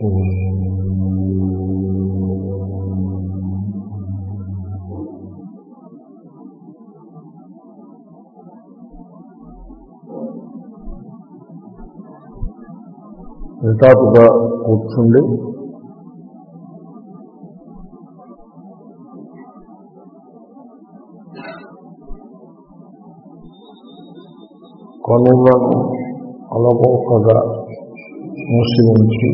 నిటాటుగా కూర్చుండి కనులను అలవోకగా మూసి ఉంచి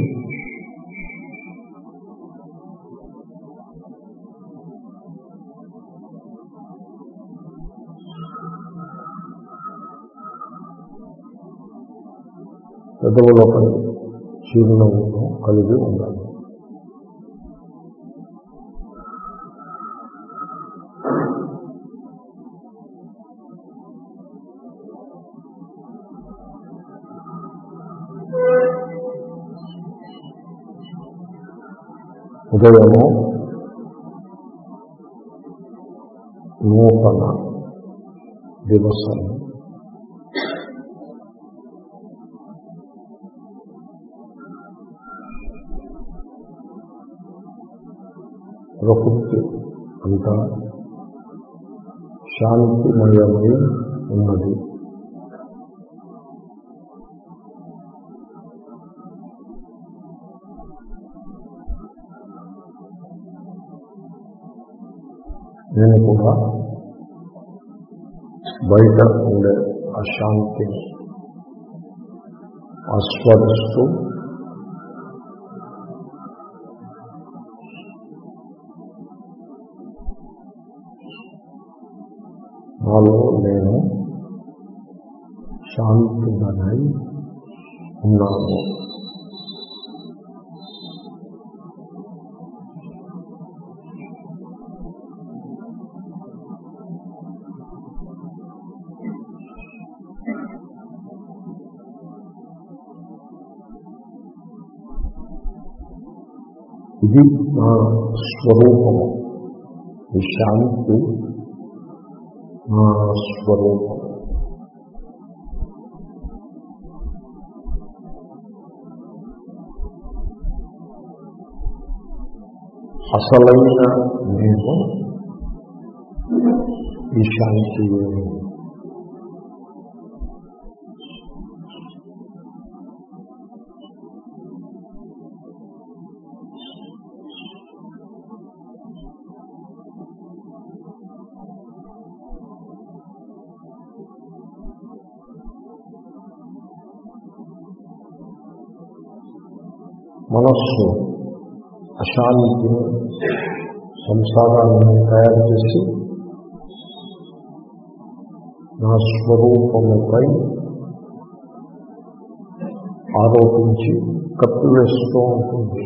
పెదవులపై చిరునవ్వును కలిగి ఉండాలి ఉదయము నూతన దివసం ప్రకృతి అంతా శాంతిమయమై ఉన్నది నేను కూడా బయట ఉండే అశాంతిని ఆస్వాదిస్తూ నాలో నేను శాంతిగానై ఉన్నాను ఇది నా స్వరూపము ఈ శాంతి నా స్వరూపం అసలైన నేను ఈ శాంతి మనస్సు అశాంతిని సంసారాన్ని తయారు చేసి నా స్వరూపముపై ఆరోపించి కప్పివేస్తూ ఉంటుంది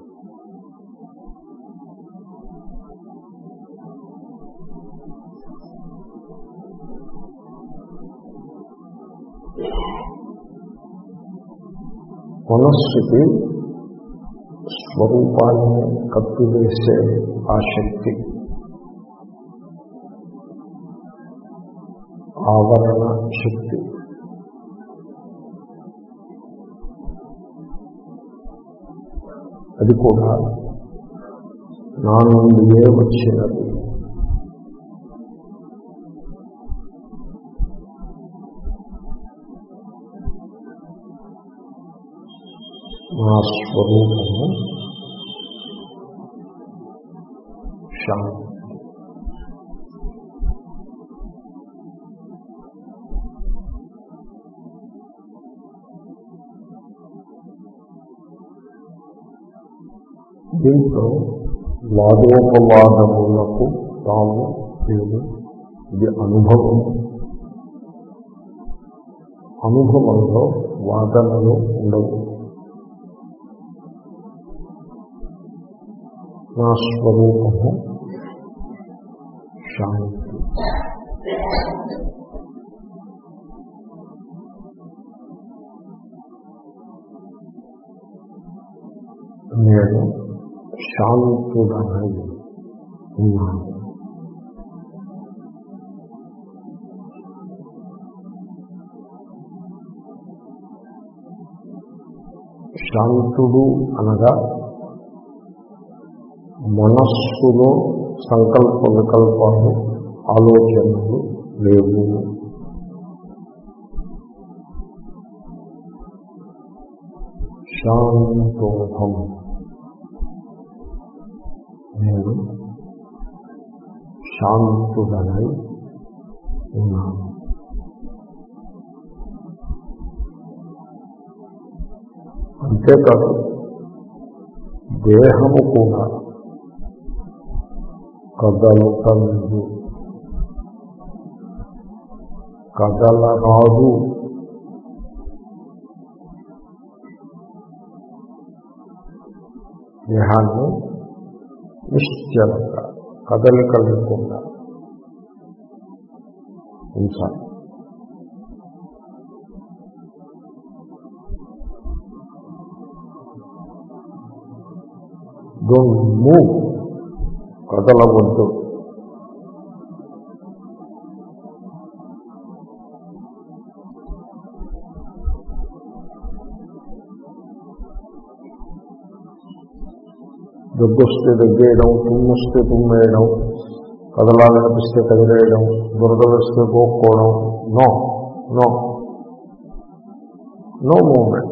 మనస్సుకి స్వరూపాన్ని కప్పివేసే ఆ శక్తి ఆవరణ శక్తి అది కూడా నా నుండియే వచ్చినది నా స్వరూపము శాంతి దీంట్లో వాదోపవాదములకు తాము లేదు ఇది అనుభవం అనుభవంలో వాదనలు ఉండవు నా స్వరూపము శాంతి నేను శాంతుడనై ఉన్నాను శాంతుడు అనగా మనస్సులో సంకల్ప వికల్పాలు ఆలోచనలు లేవు శాంతోహం నేను శాంతుడనై ఉన్నాను అంతేకాదు దేహము కూడా కదలటలేదు కదలరాదు దేహాన్ని నిశ్చలంగా కదలిక లేకుండా ఉంచాలి డోంట్ మూవ్ కదలవద్దు దగ్గొస్తే దగ్గేయడం తుమ్మొస్తే తుమ్మేయడం కదలాలనిపిస్తే కదిలేయడం దురద వేస్తే పోక్కోవడం నో నో నో మూమెంట్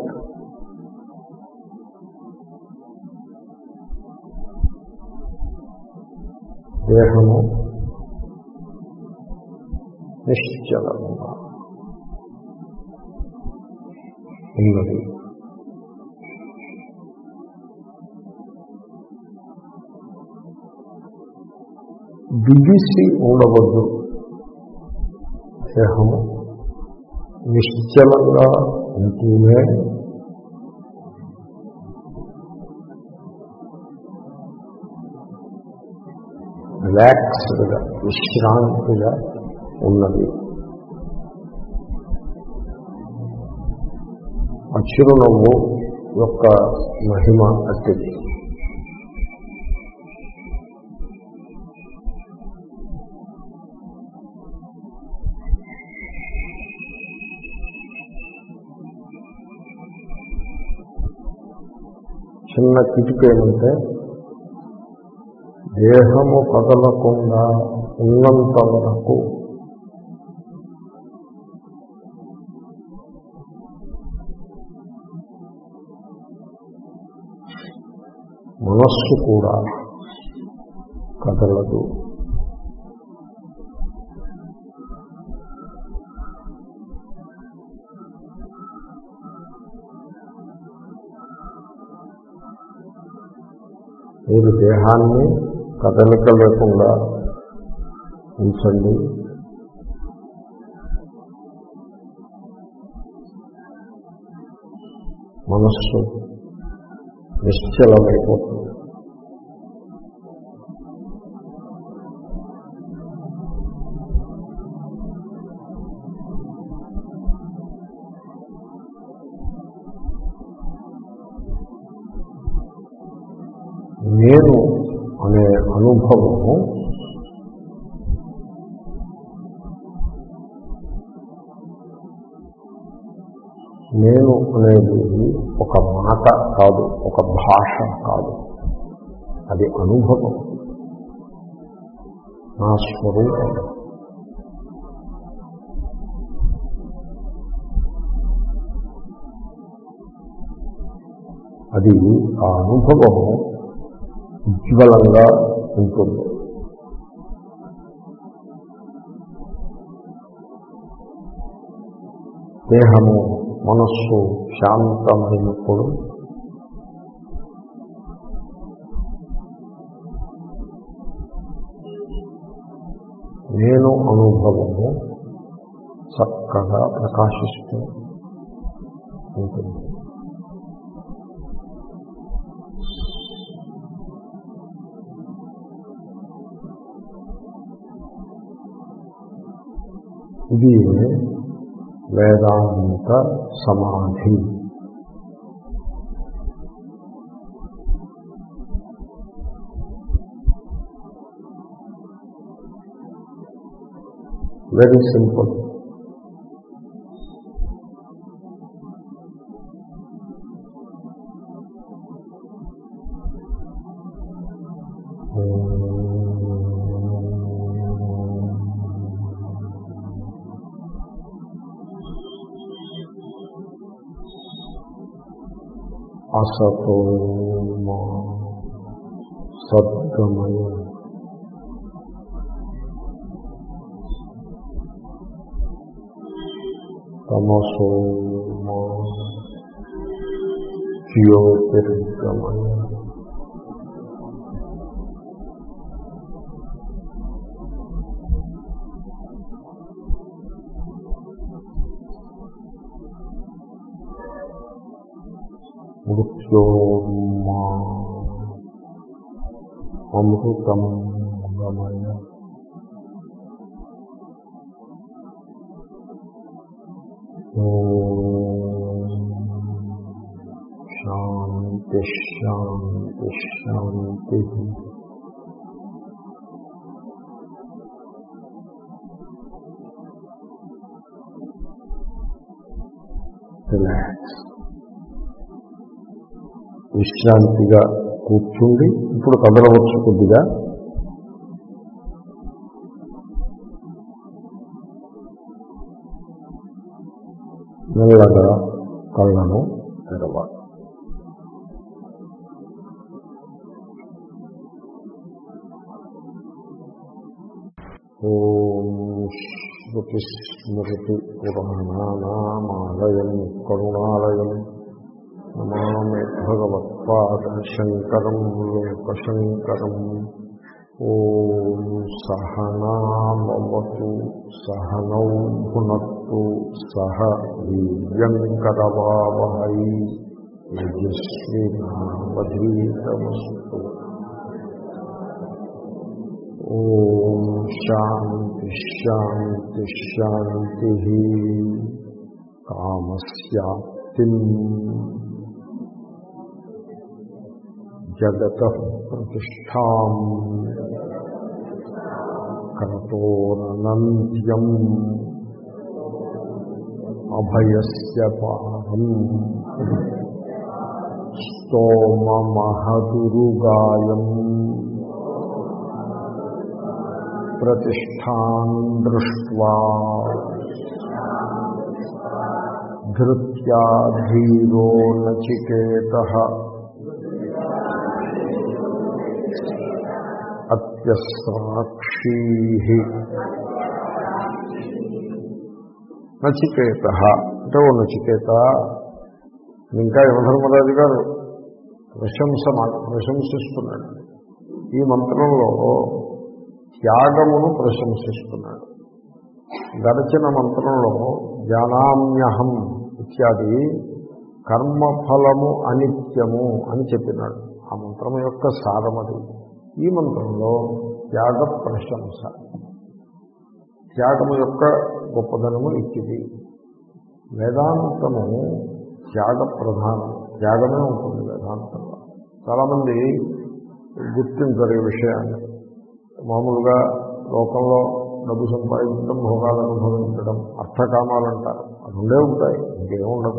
దేహము నిశ్చలంగా ఉన్నది బిగిసి ఉండవద్దు దేహము నిశ్చలంగా ఉంటూనే రిలాక్స్డ్గా విశ్రాంతిగా ఉన్నది అచ్చురునవ్వు యొక్క మహిమ అట్టిది చిన్న కిటిక ఏమంటే దేహము కదలకుండా ఉన్నంత వరకు మనస్సు కూడా కదలదు మీరు దేహాన్ని కదలిక లేకుండా ఉంచండి మనస్సు నిశ్చలమైపోతుంది నేను అనే అనుభవము నేను అనేది ఒక మాట కాదు ఒక భాష కాదు అది అనుభవం నా స్వరూపం అది ఆ అనుభవము ఉజ్వలంగా ఉంటుంది దేహము మనస్సు శాంతమైనప్పుడు నేను అనుభవము చక్కగా ప్రకాశిస్తూ ఉంటుంది ఇది వేదాంత సమాధి వెరీ సింపుల్ అసతో మా సద్గమయ తమసో మా జ్యోతిర్గమయ మృత్యోర్మా అమృతం గమయ శాంతి శాంతి శాంతి రిలాక్స్ విశ్రాంతిగా కూర్చుండి ఇప్పుడు కదలవచ్చు కొద్దిగా మెల్లగా కళ్ళను తెరవాలి ఓం శృతిస్మృతి పురాణానామాలయం కరుణాలయం నమామి భగవత్పాదశంకరం లోకశంకరం ఓం సహనామవతు సహనౌ భునత్తు సహ వీర్యంకరవావహై యజస్వినావధీతమస్తు ఓం శాంతి శాంతి శాంతి కామస్యాప్తిం జగత ప్రతిష్టా కరతోరనంత్యం అభయస్య పారం స్తోమమహదురుగాయం ప్రతిష్టాన్ దృష్ట్వా ధృత్యా ధీరో నచికేత అత్యసాక్షీ నచికేత అంటే ఓ నచికేత ఇంకా యమధర్మరాజు గారు ప్రశంస ప్రశంసిస్తున్నాడు ఈ మంత్రంలో త్యాగమును ప్రశంసిస్తున్నాడు గడచిన మంత్రంలో జానామ్యహం ఇత్యాది కర్మఫలము అనిత్యము అని చెప్పినాడు ఆ మంత్రం యొక్క సారమది ఈ మంత్రంలో త్యాగ ప్రశంస త్యాగము యొక్క గొప్పదనము ఇచ్చిది వేదాంతము త్యాగ ప్రధానం త్యాగమే ఉంటుంది వేదాంతంలో చాలామంది గుర్తించరు ఈ విషయాన్ని మామూలుగా లోకంలో డబ్బు సంపాదించడం భోగాలను అనుభవించడం అర్థకామాలు అంటారు అది ఉండే ఉంటాయి ఇంకేముండదు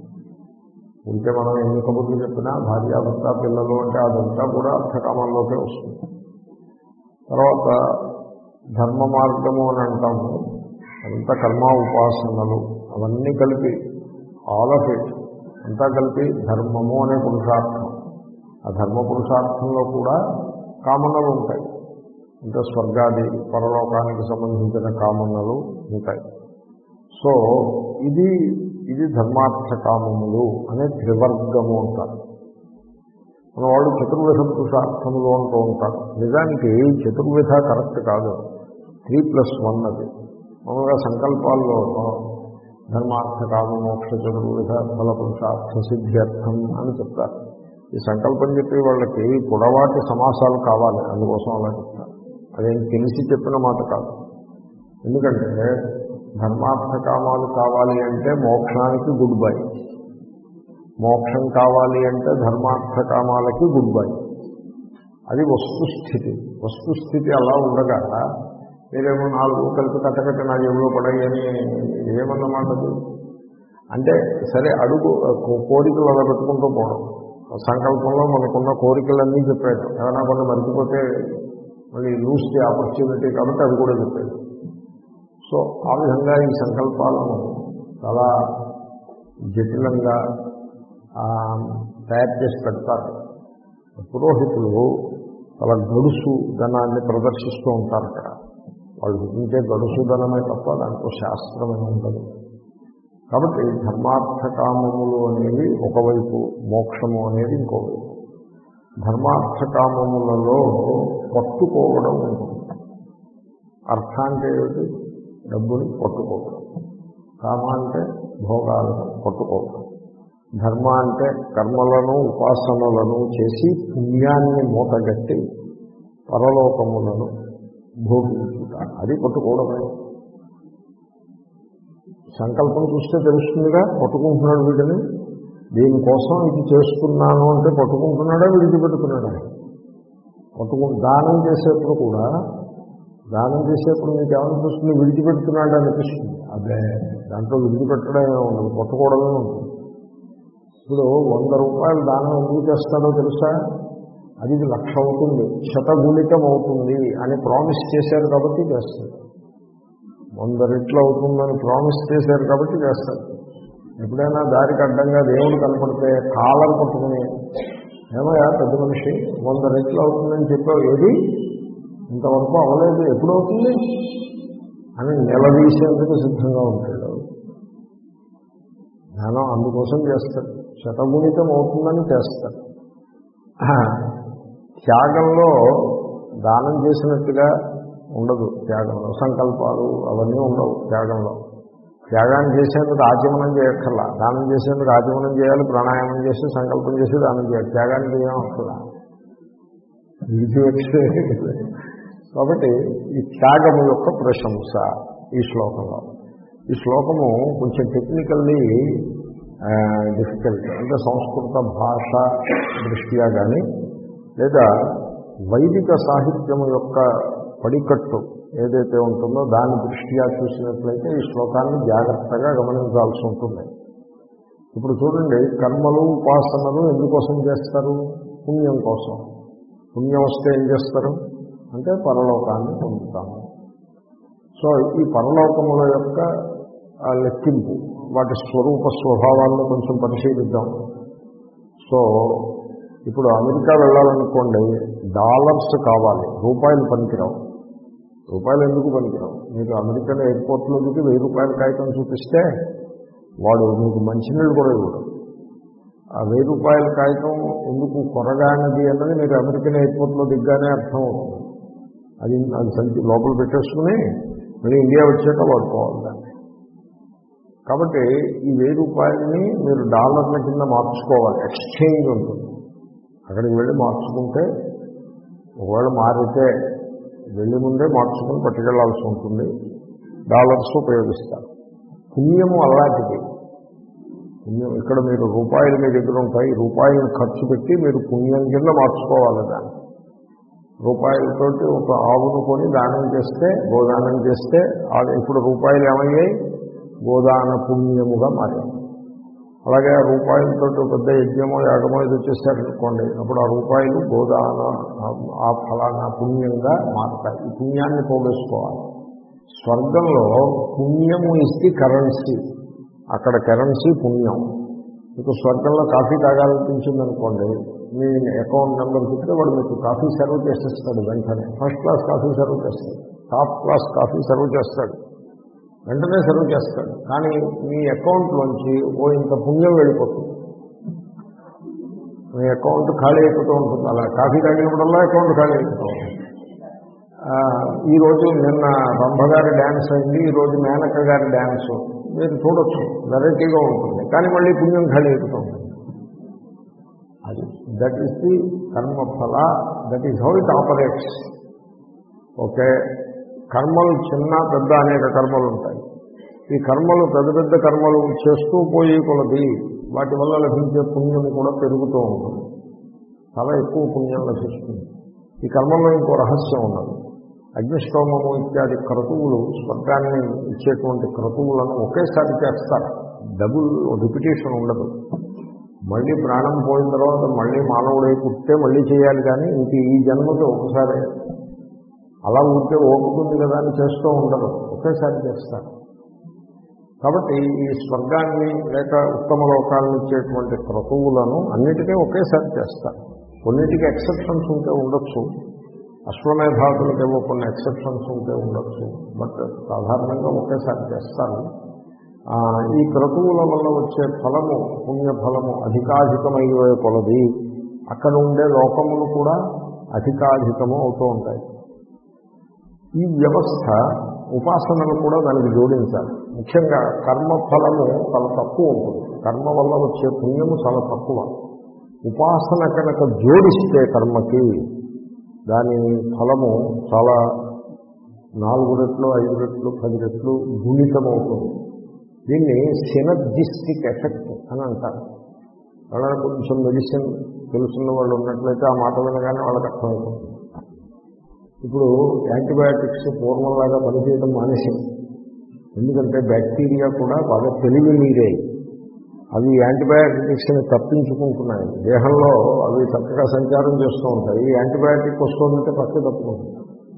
ఉంటే మనం ఎన్ని కబుర్లు చెప్పినా భార్యాభర్త పిల్లలు అంటే అదంతా కూడా అర్థకామాల్లోకే వస్తుంది తర్వాత ధర్మ మార్గము అని అంటాము అదంతా కర్మ ఉపాసనలు అవన్నీ కలిపి ఆల్ ఆఫ్ ఇట్ అంతా కలిపి ధర్మము అనే పురుషార్థం ఆ ధర్మ పురుషార్థంలో కూడా కామనలు ఉంటాయి అంటే స్వర్గాది పరలోకానికి సంబంధించిన కామనలు ఉంటాయి సో ఇది ఇది ధర్మార్థ కామములు అనే త్రివర్గము అంటారు మన వాళ్ళు చతుర్విధ పురుషార్థములు అంటూ ఉంటారు నిజానికి చతుర్విధ కరెక్ట్ కాదు త్రీ ప్లస్ వన్ అది మామూలుగా సంకల్పాల్లో ధర్మార్థ కామ మోక్ష చతుర్విధ ఫల పురుషార్థ సిద్ధ్యర్థం అని చెప్తారు ఈ సంకల్పం చెప్పి వాళ్ళకి పొడవాటి సమాసాలు కావాలి అందుకోసం అలా చెప్తారు అదేం తెలిసి చెప్పిన మాట కాదు ఎందుకంటే ధర్మార్థ కామాలు కావాలి అంటే మోక్షానికి గుడ్ బై మోక్షం కావాలి అంటే ధర్మార్థ కామాలకి గుడ్ బై అది వస్తుస్థితి వస్తుస్థితి అలా ఉండగా మీరేమో నాలుగు కలిపి కట్టకట్ట నా జేబులో పడాయి అని ఏమన్నమాట అది అంటే సరే అడుగు కోరికలు అలా పెట్టుకుంటూ పోవడం సంకల్పంలో మనకున్న కోరికలన్నీ చెప్పాడు ఏమైనా కొన్ని మర్చిపోతే మళ్ళీ లూజ్ ది ఆపర్చునిటీ కాబట్టి అవి కూడా చెప్పాడు సో ఆ విధంగా ఈ సంకల్పాలను చాలా జటిలంగా ఆ, తయారు చేసి పెడతారు పురోహితులు చాలా గడుసు ధనాన్ని ప్రదర్శిస్తూ ఉంటారు అక్కడ వాళ్ళు చూపించే గడుసు ధనమే తప్ప దాంట్లో శాస్త్రమే ఉండదు కాబట్టి ధర్మార్థ కామములు అనేవి ఒకవైపు మోక్షము అనేది ఇంకోవైపు ధర్మార్థ కామములలో పట్టుకోవడం ఉంటుంది అర్థ అంటే ఏమిటి డబ్బుని పట్టుకోవడం కామ అంటే భోగాలను పట్టుకోవడం ధర్మ అంటే కర్మలను ఉపాసనలను చేసి పుణ్యాన్ని మూటగట్టి పరలోకములను భోగించుట అది పట్టుకోవడమే సంకల్పం చూస్తే తెలుస్తుందిగా పట్టుకుంటున్నాడు వీడిని దీనికోసం ఇది చేస్తున్నాను అంటే పట్టుకుంటున్నాడా విడిచిపెడుతున్నాడా పట్టుకు దానం చేసేప్పుడు కూడా దానం చేసేప్పుడు మీకు ఏమనిపిస్తుంది విడిచిపెడుతున్నాడు అనిపిస్తుంది అదే దాంట్లో విడిచిపెట్టడమే ఉండదు పట్టుకోవడమే ఉంటుంది ఇప్పుడు వంద రూపాయలు దానం ఎందుకు చేస్తాడో తెలుసా అది లక్ష అవుతుంది శతగుణితం అవుతుంది అని ప్రామిస్ చేశారు కాబట్టి చేస్తాడు వంద రెట్లు అవుతుందని ప్రామిస్ చేశారు కాబట్టి చేస్తారు ఎప్పుడైనా దారికి అడ్డంగా దేవుడు కనపడితే కాలం పట్టుకుని ఏమయ్యా పెద్ద మనిషి వంద రెట్లు అవుతుందని చెప్పావు ఏది ఇంతవరకు అవ్వలేదు ఎప్పుడు అవుతుంది అని నిలదీసేందుకు సిద్ధంగా ఉంటాడు జ్ఞానం అందుకోసం చేస్తాడు శతగుణితం అవుతుందని చేస్తాడు త్యాగంలో దానం చేసినట్టుగా ఉండదు త్యాగంలో సంకల్పాలు అవన్నీ ఉండవు త్యాగంలో త్యాగాన్ని చేసేందుకు ఆచమనం చేయక్కర్లా దానం చేసేందుకు ఆచమనం చేయాలి ప్రాణాయామం చేసి సంకల్పం చేసి దానం చేయాలి త్యాగాన్ని చేయం అక్కర్లా విధివచ్చే కాబట్టి ఈ త్యాగము యొక్క ప్రశంస ఈ శ్లోకంలో ఈ శ్లోకము కొంచెం టెక్నికల్లీ డిఫికల్ట్ అంటే సంస్కృత భాష దృష్ట్యా కానీ లేదా వైదిక సాహిత్యము యొక్క పడికట్టు ఏదైతే ఉంటుందో దాని దృష్ట్యా చూసినట్లయితే ఈ శ్లోకాన్ని జాగ్రత్తగా గమనించాల్సి ఉంటుంది ఇప్పుడు చూడండి కర్మలు ఉపాసనలు ఎందుకోసం చేస్తారు పుణ్యం కోసం పుణ్యం వస్తే ఏం చేస్తారు అంటే పరలోకాన్ని పొందుతాము సో ఈ పరలోకముల యొక్క ఆ లెక్కింపు వాటి స్వరూప స్వభావాలను కొంచెం పరిశీలిద్దాం సో ఇప్పుడు అమెరికా వెళ్ళాలనుకోండి డాలర్స్ కావాలి రూపాయలు పనికిరావు రూపాయలు ఎందుకు పనికిరావు మీరు అమెరికన్ ఎయిర్పోర్ట్లో దిగి వెయ్యి రూపాయల కాగితం చూపిస్తే వాడు మీకు మంచినీళ్ళు కూడా ఇవ్వడు ఆ వెయ్యి రూపాయల కాగితం ఎందుకు కొరగానది అన్నది మీరు అమెరికన్ ఎయిర్పోర్ట్లో దిగ్గానే అర్థం అవుతుంది అది అది సంచి లోపల పెట్టేసుకుని మళ్ళీ ఇండియా వచ్చాక వాడుకోవాలి దాన్ని కాబట్టి ఈ వెయ్యి రూపాయలని మీరు డాలర్ల కింద మార్చుకోవాలి ఎక్స్చేంజ్ ఉంటుంది అక్కడికి వెళ్ళి మార్చుకుంటే ఒకవేళ మారితే వెళ్ళి ముందే మార్చుకుని పట్టుకెళ్లాల్సి ఉంటుంది డాలర్స్ ఉపయోగిస్తారు పుణ్యము అలాంటిది పుణ్యం ఇక్కడ మీరు రూపాయలు మీ దగ్గర ఉంటాయి రూపాయలు ఖర్చు పెట్టి మీరు పుణ్యం కింద మార్చుకోవాలి దాన్ని రూపాయలతోటి ఒక ఆవును కొని దానం చేస్తే గోదానం చేస్తే అది ఇప్పుడు రూపాయలు ఏమయ్యాయి గోదాన పుణ్యముగా మారాయి అలాగే ఆ రూపాయలతో పెద్ద యజ్ఞమో యాగమో ఇది వచ్చేసారనుకోండి అప్పుడు ఆ రూపాయలు గోదాన ఆ ఫలానా పుణ్యంగా మారుతాయి ఈ పుణ్యాన్ని పోగేసుకోవాలి స్వర్గంలో పుణ్యము ఇస్తే కరెన్సీ అక్కడ కరెన్సీ పుణ్యం మీకు స్వర్గంలో కాఫీ తాగాలనిపించింది అనుకోండి మీ అకౌంట్ నెంబర్ చెప్తే వాడు మీకు కాఫీ సర్వ్ చేసేస్తాడు వెంటనే ఫస్ట్ క్లాస్ కాఫీ సర్వ్ చేస్తాడు టాప్ క్లాస్ కాఫీ సర్వ్ చేస్తాడు వెంటనే సర్వ్ చేస్తాడు కానీ మీ అకౌంట్లోంచి ఓ ఇంత పుణ్యం వెళ్ళిపోతుంది మీ అకౌంట్ ఖాళీ అయిపోతూ ఉంటుంది అలా కాఫీ తాగినప్పుడల్లా అకౌంట్ ఖాళీ అయిపోతూ ఉంటుంది ఆ, ఈరోజు నిన్న రంభగారి డ్యాన్స్ అయింది ఈరోజు మేనక్క గారి డ్యాన్స్ మీరు చూడొచ్చు వెరైటీగా ఉంటుంది కానీ మళ్ళీ పుణ్యం ఖాళీ అయిపోతూ ఉంటుంది అది దట్ ఈస్ ది కర్మఫల that is how it operates okay కర్మలు చిన్న పెద్ద అనేక కర్మలు ఉంటాయి ఈ కర్మలు పెద్ద పెద్ద కర్మలు చేస్తూ పోయే కొలది వాటి వల్ల లభించే పుణ్యం కూడా పెరుగుతూ ఉంటుంది చాలా ఎక్కువ పుణ్యం లభిస్తుంది ఈ కర్మలో ఇంకో రహస్యం ఉన్నది అగ్నిష్టోమము ఇత్యాది క్రతువులు స్వర్గాన్ని ఇచ్చేటువంటి క్రతువులను ఒకేసారి చేస్తారు డబుల్ రిపిటేషన్ ఉండదు మళ్ళీ ప్రాణం పోయిన తర్వాత మళ్ళీ మానవుడై పుట్టే మళ్ళీ చేయాలి కానీ ఇంక ఈ జన్మకి ఒకసారి అలా ఉంటే ఓపుకుంది కదా అని చేస్తూ ఉండరు ఒకేసారి చేస్తారు కాబట్టి ఈ స్వర్గాన్ని లేక ఉత్తమ లోకాలను ఇచ్చేటువంటి క్రతువులను అన్నిటికీ ఒకేసారి చేస్తారు కొన్నిటికి ఎక్సెప్షన్స్ ఉంటే ఉండొచ్చు అశ్వమేధాదులకేవో కొన్ని ఎక్సెప్షన్స్ ఉంటే ఉండొచ్చు బట్ సాధారణంగా ఒకేసారి చేస్తారు ఆ, ఈ క్రతువుల వల్ల వచ్చే ఫలము పుణ్యఫలము అధికాధికమయ్యే కొలది అక్కడ ఉండే లోకములు కూడా అధికాధికము అవుతూ ఉంటాయి ఈ వ్యవస్థ ఉపాసనలు కూడా దానికి జోడించాలి ముఖ్యంగా కర్మఫలము చాలా తక్కువ ఉంటుంది కర్మ వల్ల వచ్చే పుణ్యము చాలా తక్కువ ఉపాసన కనుక జోడిస్తే కర్మకి దాని ఫలము చాలా నాలుగు రెట్లు ఐదు రెట్లు పది రెట్లు గుణితమవుతుంది దీన్ని సినర్జిస్టిక్ ఎఫెక్ట్ అని అంటారు ఎవరైనా కొంచెం మెడిసిన్ తెలుసున్న వాళ్ళు ఉన్నట్లయితే ఆ మాట వినగానే వాళ్ళకి అర్థమవుతుంది ఇప్పుడు యాంటీబయాటిక్స్ పూర్వంలాగా పనిచేయడం మానేసింది ఎందుకంటే బ్యాక్టీరియా కూడా బాగా తెలివి మీరే అవి యాంటీబయాటిక్స్ని తప్పించుకుంటున్నాయి దేహంలో అవి చక్కగా సంచారం చేస్తూ ఉంటాయి ఈ యాంటీబయాటిక్ వస్తుందంటే పక్క తప్పుకుంటుంది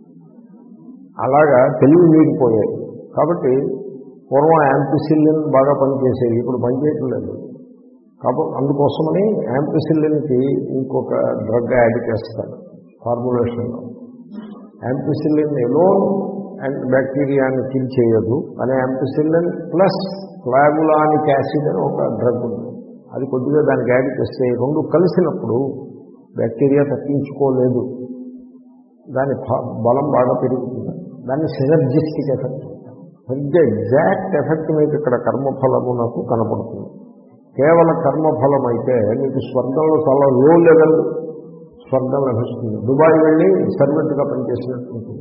అలాగా తెలివి మీరిపోయాయి కాబట్టి పూర్వం యాంపిసిల్లిన్ బాగా పనిచేసేది ఇప్పుడు పనిచేయటం లేదు కాబట్టి అందుకోసమని యాంపిసిల్లిన్కి ఇంకొక డ్రగ్ యాడ్ చేస్తారు ఫార్ములేషన్లో యాంపిసిల్లిన్ ఎలోన్ అండ్ బ్యాక్టీరియాని కిల్ చేయదు అనే యాంపిసిల్లిన్ ప్లస్ ఫ్లాగులానిక్ యాసిడ్ అని ఒక డ్రగ్ ఉంది అది కొద్దిగా దానికి యాడ్ చేస్తే ఈ రెండు కలిసినప్పుడు బ్యాక్టీరియా తప్పించుకోలేదు దాని ఫ- బలం బాగా పెరుగుతుంది దాన్ని సినర్జిస్టిక్ ఎఫెక్ట్ అంటారు. సరిగ్గా ఎగ్జాక్ట్ ఎఫెక్ట్ మీకు ఇక్కడ కర్మఫలమునకు కనపడుతుంది కేవల కర్మఫలం అయితే మీకు స్వర్గంలో చాలా లో లెవెల్ స్వర్గం లభిస్తుంది దుబాయ్ వెళ్ళి సర్వెంట్గా పనిచేసినట్టు ఉంటుంది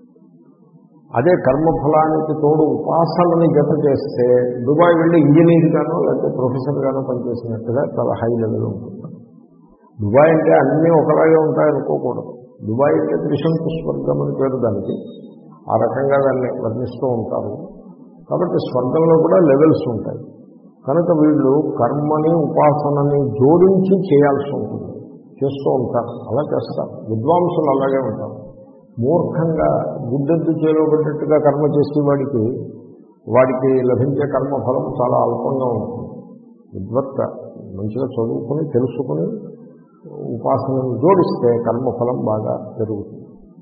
అదే కర్మఫలానికి తోడు ఉపాసనని జత చేస్తే దుబాయ్ వెళ్ళి ఇంజనీర్ గానో లేకపోతే ప్రొఫెసర్ గానో పనిచేసినట్టుగా చాలా హై లెవెల్ ఉంటుంది దుబాయ్ అంటే అన్నీ ఒకలాగే ఉంటాయనుకోకూడదు దుబాయ్ అంటే త్రిశంకు స్వర్గం అని పేరు దానికి ఆ రకంగా దాన్ని వర్ణిస్తూ ఉంటారు కాబట్టి స్వర్గంలో కూడా లెవెల్స్ ఉంటాయి కనుక వీళ్ళు కర్మని ఉపాసనని జోడించి చేయాల్సి ఉంటుంది చేస్తూ ఉంటారు అలా చేస్తారు విద్వాంసులు అలాగే ఉంటారు మూర్ఖంగా గుడ్డెద్దు చేలో పెట్టినట్టుగా కర్మ చేసే వాడికి వాడికి లభించే కర్మఫలం చాలా అల్పంగా ఉంటుంది విద్వత్త మంచిగా చదువుకుని తెలుసుకుని ఉపాసనను జోడిస్తే కర్మఫలం బాగా పెరుగుతుంది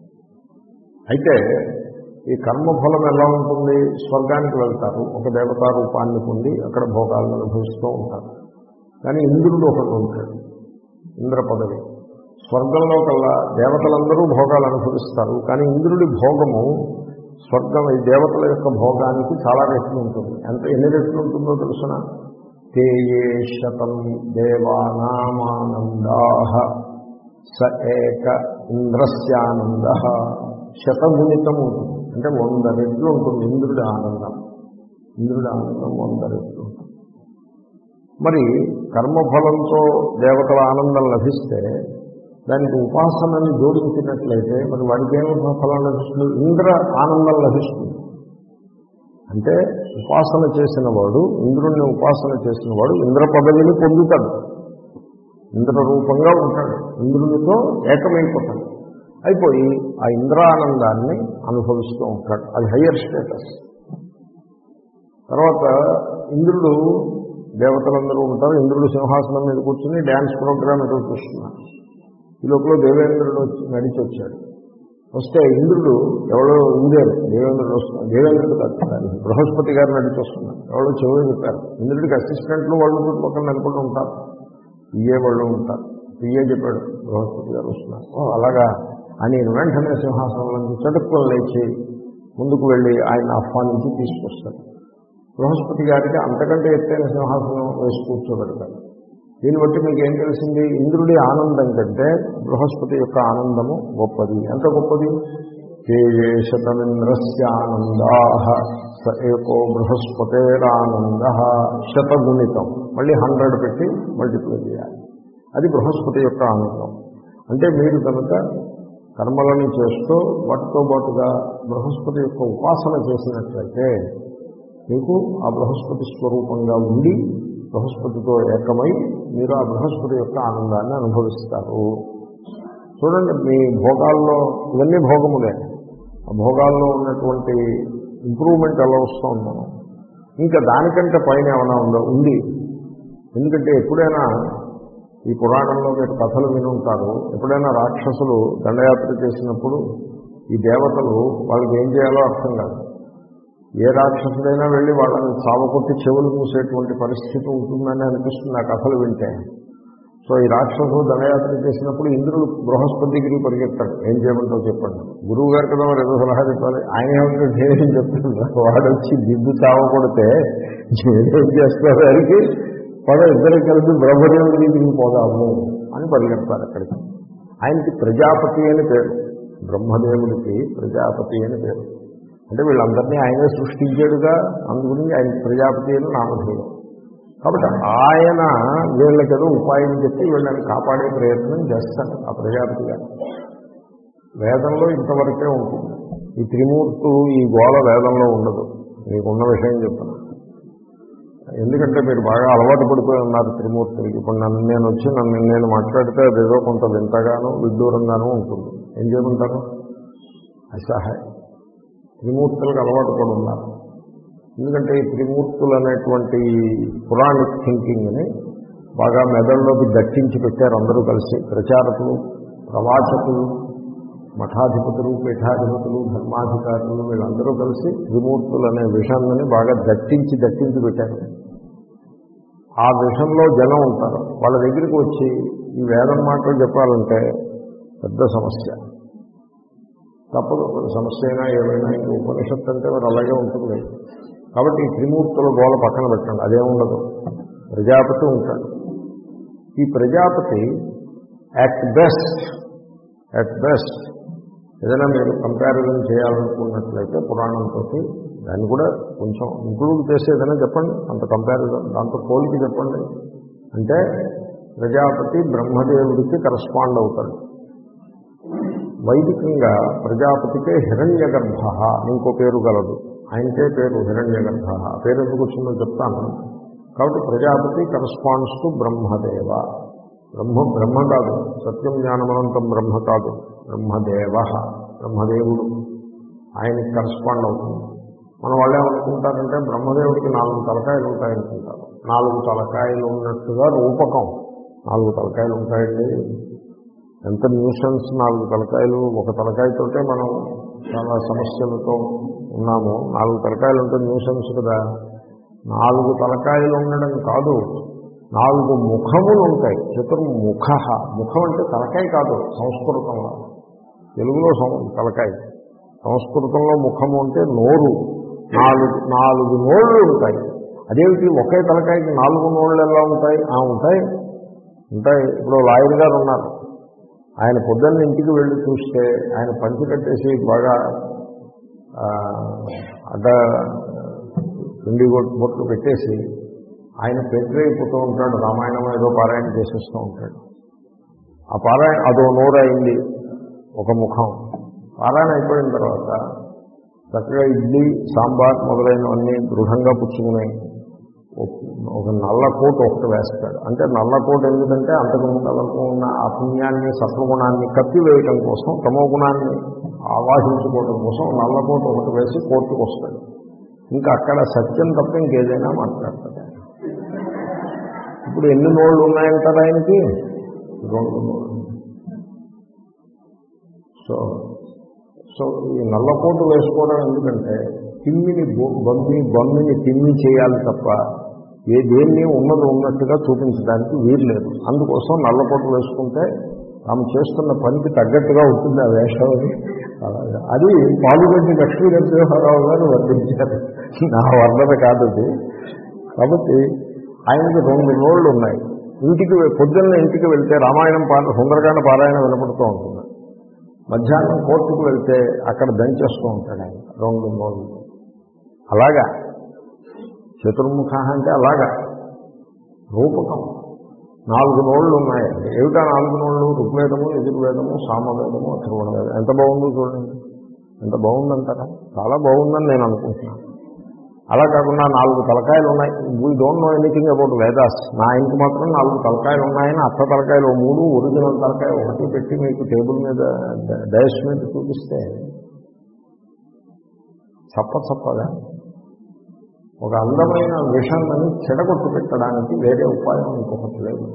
అయితే ఈ కర్మఫలం ఎలా ఉంటుంది స్వర్గానికి వెళ్తారు ఒక దేవతా రూపాన్ని పొంది అక్కడ భోగాలను అనుభవిస్తూ ఉంటారు కానీ ఇంద్రుడు ఒకడు ఉంటాడు ఇంద్ర పదవి స్వర్గంలో కల్లా దేవతలందరూ భోగాలు అనుభవిస్తారు కానీ ఇంద్రుడి భోగము స్వర్గం ఈ దేవతల యొక్క భోగానికి చాలా రెట్లు ఉంటుంది ఎంత ఎన్ని రెట్లు ఉంటుందో తెలుసిన తేయే శతం దేవానామానందా స ఏక ఇంద్రస్యానంద శతగుణితం ఉంటుంది అంటే వంద రెట్లు ఉంటుంది ఇంద్రుడి ఆనందం ఇంద్రుడి ఆనందం వంద రెట్లు ఉంటుంది మరి కర్మఫలంతో దేవతల ఆనందం లభిస్తే దానికి ఉపాసనని జోడించినట్లయితే మరి వాడికి ఏమి ఫలం లభిస్తుంది ఇంద్ర ఆనందం లభిస్తుంది అంటే ఉపాసన చేసిన వాడు ఇంద్రుణ్ణి ఉపాసన చేసిన వాడు ఇంద్ర పదవిని పొందుతాడు ఇంద్ర రూపంగా ఉంటాడు ఇంద్రునితో ఏకమైపోతాడు అయిపోయి ఆ ఇంద్రానందాన్ని అనుభవిస్తూ ఉంటాడు అది హయ్యర్ స్టేటస్ తర్వాత ఇంద్రుడు దేవతలందరూ ఉంటారు ఇంద్రుడు సింహాసనం మీద కూర్చుని డ్యాన్స్ ప్రోగ్రామ్ ఏదో చూస్తున్నారు ఈ లోపల దేవేంద్రుడు వచ్చి నడిచి వచ్చాడు వస్తే ఇంద్రుడు ఎవడో ఇందేరు దేవేంద్రుడు వస్తున్నాడు దేవేంద్రుడు కాదు బృహస్పతి గారు నడిచి వస్తున్నారు ఎవడో చెవులు చెప్పారు ఇంద్రుడికి అసిస్టెంట్లు వాళ్ళు పక్కన నిలబడి ఉంటారు పిఏ వాళ్ళు ఉంటారు పిఏ చెప్పాడు బృహస్పతి గారు వస్తున్నారు ఓ అలాగా అని వెంటనే సింహాసనంలో నుంచి చటుక్కులు లేచి ముందుకు వెళ్ళి ఆయన ఆహ్వానించి తీసుకొస్తాడు బృహస్పతి గారికి అంతకంటే ఎత్తైన సింహాసనం వేసి కూర్చోబెడతాడు దీన్ని బట్టి మీకు ఏం తెలిసింది ఇంద్రుడి ఆనందం కంటే బృహస్పతి యొక్క ఆనందము గొప్పది ఎంత గొప్పది కేయే శతమింద్రస్యానందా స ఏకో బృహస్పతేరానంద శతగుణితం మళ్ళీ హండ్రెడ్ పెట్టి మల్టిప్లై చేయాలి అది బృహస్పతి యొక్క ఆనందం అంటే మీరు కనుక కర్మలని చేస్తూ వాటితో పాటుగా బృహస్పతి యొక్క ఉపాసన చేసినట్లయితే మీకు ఆ బృహస్పతి స్వరూపంగా ఉండి బృహస్పతితో ఏకమై మీరు ఆ బృహస్పతి యొక్క ఆనందాన్ని అనుభవిస్తారు చూడండి మీ భోగాల్లో ఇవన్నీ భోగములే ఆ భోగాల్లో ఉన్నటువంటి ఇంప్రూవ్మెంట్ ఎలా వస్తూ ఉన్నాను ఇంకా దానికంటే పైన ఏమైనా ఉందో ఉంది ఎందుకంటే ఎప్పుడైనా ఈ పురాణంలో మీరు కథలు విని ఉంటారు ఎప్పుడైనా రాక్షసులు దండయాత్ర చేసినప్పుడు ఈ దేవతలు వాళ్ళకి ఏం చేయాలో అర్థం కాదు ఏ రాక్షసుడైనా వెళ్ళి వాళ్ళని చావకొట్టి చెవులు మూసేటువంటి పరిస్థితి ఉంటుందని అనిపిస్తుంది ఆ కథలు వింటే సో ఈ రాక్షసులు దండయాత్ర చేసినప్పుడు ఇంద్రుడు బృహస్పతి దగ్గరికి పరిగెత్తాడు ఏం చేయమంటావు చెప్పండి గురువు గారు కదా మరి ఏదో సలహా చెప్పాలి ఆయన ఏమంటే ధ్యేయం చెప్తున్నాడు వాడు వచ్చి దిద్దు చావకొడితే ఏం చేస్తారు వారికి పద ఇద్దరు కలిసి బ్రహ్మదేవుడి దగ్గరికి పోదాము అని పరిగెడతారు అక్కడికి ఆయనకి ప్రజాపతి అని పేరు బ్రహ్మదేవుడికి ప్రజాపతి అని పేరు అంటే వీళ్ళందరినీ ఆయనే సృష్టించాడుగా అందుగురించి ఆయన ప్రజాపతి అని నామధేయం కాబట్టి ఆయన వీళ్ళకి ఏదో ఉపాయం చెప్పి వీళ్ళని కాపాడే ప్రయత్నం చేస్తారు ఆ ప్రజాపతి గారు వేదంలో ఇంతవరకే ఉంటుంది ఈ త్రిమూర్తులు ఈ గోళ వేదంలో ఉండదు మీకున్న విషయం చెప్తాను ఎందుకంటే మీరు బాగా అలవాటు పడిపోయి ఉన్నారు త్రిమూర్తులకి ఇప్పుడు నన్ను నేను వచ్చి నన్ను నేను మాట్లాడితే అదేదో కొంత వింతగాను విడ్డూరంగానూ ఉంటుంది ఏం చేయమంటారు అసహాయం త్రిమూర్తులకు అలవాటు పడి ఉన్నారు ఎందుకంటే ఈ త్రిమూర్తులు అనేటువంటి పురాణిక్ థింకింగ్ని బాగా మెదడులోకి దట్టించి పెట్టారు అందరూ కలిసి ప్రచారకులు ప్రవాచకులు మఠాధిపతులు పీఠాధిపతులు ధర్మాధికారులు వీళ్ళందరూ కలిసి త్రిమూర్తులు అనే విషయాన్ని బాగా దట్టించి దట్టించి పెట్టారు ఆ విషయంలో జనం ఉంటారు వాళ్ళ దగ్గరికి వచ్చి ఈ వేదం మాటలు చెప్పాలంటే పెద్ద సమస్య తప్పదు సమస్య అయినా ఏమైనా ఇంక ఉపనిషత్తు అంటే మరి అలాగే ఉంటుంది కాబట్టి ఈ త్రిమూర్తుల గోల పక్కన పెట్టండి అదేముండదు ప్రజాపతి ఉంటాడు ఈ Prajapati at best at best ఏదైనా మీరు కంపారిజన్ చేయాలనుకున్నట్లయితే పురాణంతో దాన్ని కూడా కొంచెం ఇంక్లూడ్ చేసి ఏదైనా చెప్పండి అంత కంపారిజన్ దాంతో పోలికి చెప్పండి అంటే ప్రజాపతి బ్రహ్మదేవుడికి కరస్పాండ్ అవుతాడు వైదికంగా ప్రజాపతికే హిరణ్య గర్భ ఇంకో పేరు గలదు ఆయనకే పేరు హిరణ్య గర్భ ఆ పేరు ఎందుకు వచ్చిందో చెప్తాను కాబట్టి ప్రజాపతి కరస్పాండ్స్ టు బ్రహ్మదేవ బ్రహ్మ బ్రహ్మ కాదు సత్యం జ్ఞానమనంతం బ్రహ్మ కాదు బ్రహ్మదేవ బ్రహ్మదేవుడు ఆయనకి కరస్పాండ్ అవుతుంది మన వాళ్ళు ఏమనుకుంటారంటే బ్రహ్మదేవుడికి నాలుగు తలకాయలు ఉంటాయనుకుంటారు నాలుగు తలకాయలు ఉన్నట్టుగా రూపకం నాలుగు తలకాయలు ఉంటాయండి ఎంత న్యూసెన్స్ నాలుగు తలకాయలు ఒక తలకాయతోటే మనం చాలా సమస్యలతో ఉన్నాము నాలుగు తలకాయలు ఉంటే న్యూసెన్స్ కదా నాలుగు తలకాయలు ఉండడం కాదు నాలుగు ముఖములు ఉంటాయి చతుర్ముఖ ముఖం అంటే తలకాయ కాదు సంస్కృతంలో తెలుగులో సం- తలకాయ సంస్కృతంలో ముఖము అంటే నోరు నాలుగు నాలుగు నోళ్ళు ఉంటాయి అదేమిటి ఒకే తలకాయకి నాలుగు నోళ్ళు ఎలా ఉంటాయి ఆ ఉంటాయి ఉంటాయి ఇప్పుడు లాయర్ గారు ఉన్నారు ఆయన పొద్దున్న ఇంటికి వెళ్ళి చూస్తే ఆయన పంచి కట్టేసి బాగా ఆ, అడ్డ పిండి బొట్లు పెట్టేసి ఆయన పెట్టరైపోతూ ఉంటాడు రామాయణం ఏదో పారాయణ చేసేస్తూ ఉంటాడు ఆ పారాయణ అదో నోరు అయింది ఒక ముఖం పారాయణ అయిపోయిన తర్వాత చక్కగా ఇడ్లీ సాంబార్ మొదలైనవన్నీ దృఢంగా పుచ్చుకుని ఒక నల్ల కోట్ ఒకటి వేస్తాడు అంటే నల్ల కోట్ ఎందుకంటే అంతకుముందు వరకు ఉన్న ఆ పుణ్యాన్ని సత్వగుణాన్ని కప్పివేయటం కోసం తమో గుణాన్ని ఆవాహించుకోవడం కోసం నల్ల కోట్ ఒకటి వేసి కోర్టుకు వస్తాడు ఇంకా అక్కడ సత్యం తప్ప ఇంకేదైనా మాట్లాడతాడు ఇప్పుడు ఎన్ని నోళ్ళు ఉన్నాయంటారు ఆయనకి రెండు నోళ్ళు సో సో ఈ నల్లకోటు వేసుకోవడం ఎందుకంటే తిమ్మిని బొ- బొమ్మి బొమ్మిని తిమ్మి చేయాలి తప్ప ఏ దేన్ని ఉన్నది ఉన్నట్టుగా చూపించడానికి వీలు లేదు అందుకోసం నల్లకోటు వేసుకుంటే తాము చేస్తున్న పనికి తగ్గట్టుగా ఉంటుంది ఆ వేషం అని అలాగా. అది పాలుగడ్డి లక్ష్మీ నరసింహారావు గారు వర్ణించారు నా వర్ణన కాదు అది కాబట్టి ఆయనకి రెండు నోళ్ళు ఉన్నాయి ఇంటికి వె- పొద్దున్న ఇంటికి వెళ్తే రామాయణం పార సుందరకాండ పారాయణ వినపడుతూ ఉంటుంది మధ్యాహ్నం కోర్టుకు వెళ్తే అక్కడ దంచేస్తూ ఉంటాడు ఆయన రెండు నోళ్ళు అలాగా చతుర్ముఖ అంటే అలాగా రూపకం నాలుగు నోళ్ళు ఉన్నాయండి ఏమిటా నాలుగు నోళ్ళు ఋగ్వేదము యజుర్వేదము సామవేదము అథర్వణవేదం వేదం. ఎంత బాగుందో చూడండి ఎంత బాగుందంటారా చాలా బాగుందని నేను అనుకుంటున్నాను అలా కాకుండా నాలుగు తలకాయలు ఉన్నాయి we don't know anything about Vedas నా ఇంటికి మాత్రం నాలుగు తలకాయలు ఉన్నాయని అత్త తలకాయలు ఓ మూడు ఒరిజినల్ తలకాయ ఒకటి పెట్టి మీకు టేబుల్ మీద డయస్ మీద చూపిస్తే చప్ప చప్పగా ఒక అందమైన విషన్ని చెడగొట్టు పెట్టడానికి వేరే ఉపాయం ఇంకొకటి లేదు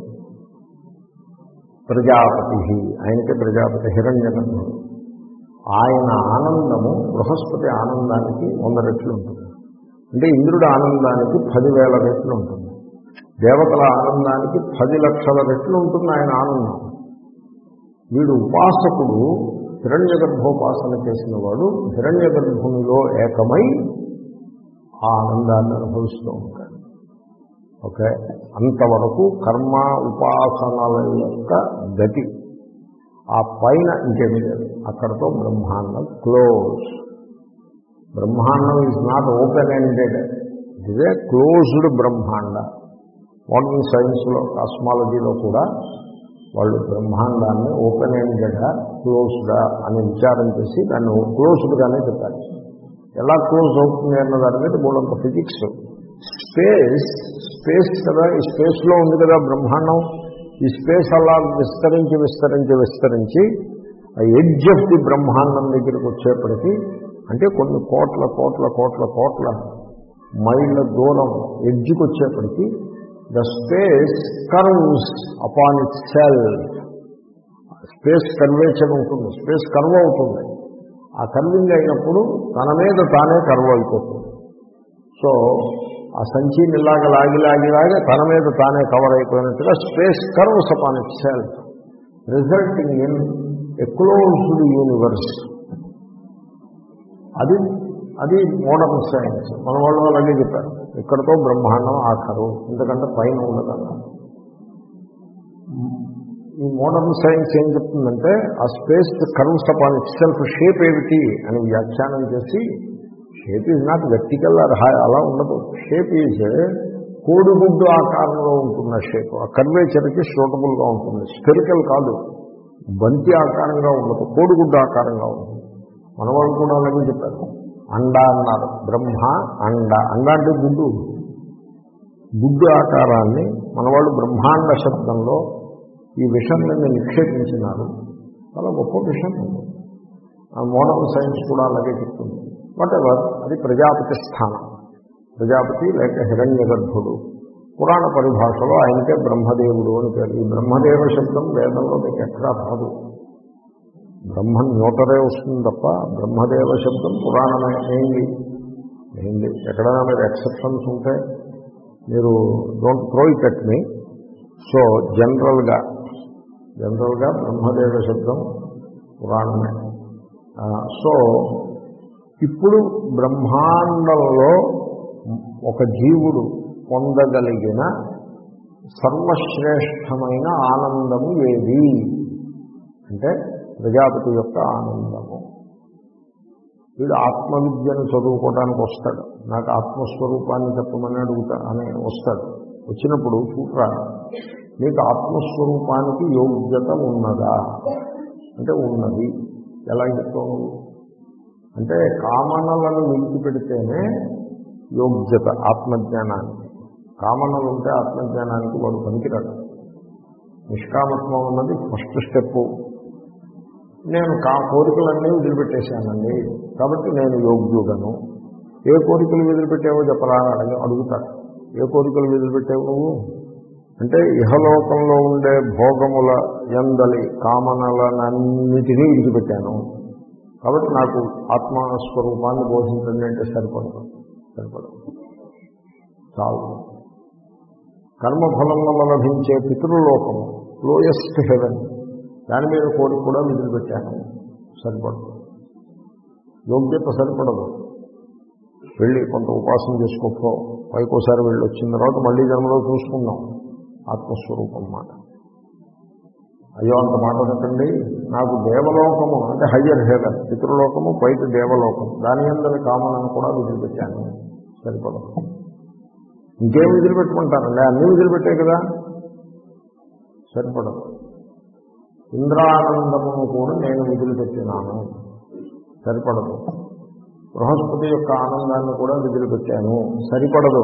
ప్రజాపతి ఆయనకే ప్రజాపతి హిరణ్యగర్భుడు ఆయన ఆనందము బృహస్పతి ఆనందానికి వంద రెట్లు ఉంటుంది అంటే ఇంద్రుడి ఆనందానికి పదివేల రెట్లు ఉంటుంది దేవతల ఆనందానికి పది లక్షల రెట్లు ఉంటుంది ఆయన ఆనందం వీడు ఉపాసకుడు హిరణ్య గర్భోపాసన చేసిన వాడు హిరణ్య గర్భునిలో ఏకమై ఆ ఆనందాన్ని అనుభవిస్తూ ఉంటాడు ఓకే అంతవరకు కర్మ ఉపాసనల యొక్క గతి ఆ పైన ఇంకేమీ లేదు అక్కడతో బ్రహ్మాండం క్లోజ్ బ్రహ్మాండం ఈజ్ నాట్ ఓపెన్ ఎండెడ్ ఇదే క్లోజ్డ్ బ్రహ్మాండ మోడర్న్ సైన్స్లో కాస్మాలజీలో కూడా వాళ్ళు బ్రహ్మాండాన్ని ఓపెన్ ఎండెడా క్లోజ్డా అని విచారం చేసి దాన్ని క్లోజ్డ్గానే చెప్పారు ఎలా క్లోజ్ అవుతుంది అన్న దాని మీద మూడంత ఫిజిక్స్ స్పేస్ స్పేస్ కదా ఈ స్పేస్లో ఉంది కదా బ్రహ్మాండం ఈ స్పేస్ అలా విస్తరించి విస్తరించి విస్తరించి ఆ ఎడ్జ్ ఆఫ్ ది బ్రహ్మాండం దగ్గరికి వచ్చేప్పటికీ అంటే కొన్ని కోట్ల కోట్ల కోట్ల కోట్ల మైళ్ళ దూరం ఎడ్జ్కి వచ్చేప్పటికీ the space curves upon itself space curvature ఉంటుంది స్పేస్ కర్వ్ అవుతుంది ఆ కర్వింగ్ అయినప్పుడు తన మీద తానే కర్వ్ అయిపోతుంది సో ఆ సంచిని ఇలాగ లాగి లాగి లాగి తన మీద తానే కవర్ అయిపోయినట్టుగా space curves upon itself resulting in a closed universe అది అది మోడర్న్ సైన్స్ మన వాళ్ళు అలాగే చెప్పారు ఇక్కడతో బ్రహ్మాండం ఆఖరు ఎందుకంటే పైన ఉండదన్నారు ఈ మోడర్న్ సైన్స్ ఏం చెప్తుందంటే ఆ space curves upon itself shape ఏమిటి అని వ్యాఖ్యానం చేసి shape is not vertical or high అలా ఉండదు షేప్ ఈజ్ కోడిగుడ్డు ఆకారంలో ఉంటున్న షేప్ ఆ కర్వేచర్కి సూటబుల్గా ఉంటుంది స్పెరికల్ కాదు బంతి ఆకారంగా ఉండదు కోడిగుడ్డు ఆకారంగా ఉంటుంది మన వాళ్ళు కూడా అలాగే చెప్పారు అండ అన్నారు బ్రహ్మ అండ అండ అంటే గుడ్డు గుడ్డు ఆకారాన్ని మనవాళ్ళు బ్రహ్మాండ శబ్దంలో ఈ విషయాన్ని నిక్షేపించినారు చాలా గొప్ప విషయం మోడర్న్ సైన్స్ కూడా అలాగే చెప్తుంది వాట్ ఎవర్ అది ప్రజాపతి స్థానం ప్రజాపతి లేక హిరణ్య గర్భుడు పురాణ పరిభాషలో ఆయనకే బ్రహ్మదేవుడు అని పేరు ఈ బ్రహ్మదేవ శబ్దం వేదంలో మీకు ఎక్కడా రాదు బ్రహ్మ న్యూటరే వస్తుంది తప్ప బ్రహ్మదేవ శబ్దం పురాణమే ఏంది ఏంది ఎక్కడైనా మీరు ఎక్సెప్షన్స్ ఉంటే మీరు don't throw it at me so జనరల్గా జనరల్గా బ్రహ్మదేవ శబ్దం పురాణమే సో ఇప్పుడు బ్రహ్మాండంలో ఒక జీవుడు పొందగలిగిన సర్వశ్రేష్టమైన ఆనందము ఏది అంటే ప్రజాపతి యొక్క ఆనందము వీడు ఆత్మవిద్యను చదువుకోవడానికి వస్తాడు నాకు ఆత్మస్వరూపాన్ని చెప్పమని అడుగుతా అని వస్తాడు వచ్చినప్పుడు చూడరా నీకు ఆత్మస్వరూపానికి యోగ్యత ఉన్నదా అంటే ఉన్నది ఎలా చెప్తావు అంటే కామనలను విడిచిపెడితేనే యోగ్యత ఆత్మజ్ఞానానికి కామనలు ఉంటే ఆత్మజ్ఞానానికి వాడు పనికిరాడు నిష్కామత్వం ఉన్నది ఫస్ట్ స్టెప్ నేను కా కోరికలన్నీ వదిలిపెట్టేశానండి కాబట్టి నేను యోగ్యుడను ఏ కోరికలు వదిలిపెట్టావో చెప్పరా అని అడుగుతాడు ఏ కోరికలు వదిలిపెట్టావు నువ్వు అంటే ఇహలోకంలో ఉండే భోగముల ఎందలి కామనలనన్నిటినీ విడిచిపెట్టాను కాబట్టి నాకు ఆత్మస్వరూపాన్ని బోధించండి అంటే సరిపడదు సరిపడదు చాలు కర్మఫలం వల్ల లభించే పితృలోకము లోయెస్ట్ హెవెన్ దాని మీద కోరిక కూడా వదిలిపెట్టాను సరిపడదు యోగ్యత సరిపడదు వెళ్ళి కొంత ఉపాసన చేసుకోపో పైకోసారి వెళ్ళి వచ్చిన తర్వాత మళ్ళీ జన్మలో చూసుకుందాం ఆత్మస్వరూపం మాట అయ్యో అంత మాట అనకండి నాకు దేవలోకము అంటే హయ్యర్ హెవెన్ పితృలోకము పైకి దేవలోకం దాని అందరి కామనను కూడా వదిలిపెట్టాను సరిపడదు ఇంకేం వదిలిపెట్టుకుంటానండి అన్నీ వదిలిపెట్టే కదా సరిపడదు ఇంద్రానందమును కూడా నేను వదిలిపెట్టినాను సరిపడదు బృహస్పతి యొక్క ఆనందాన్ని కూడా వదిలిపెట్టాను సరిపడదు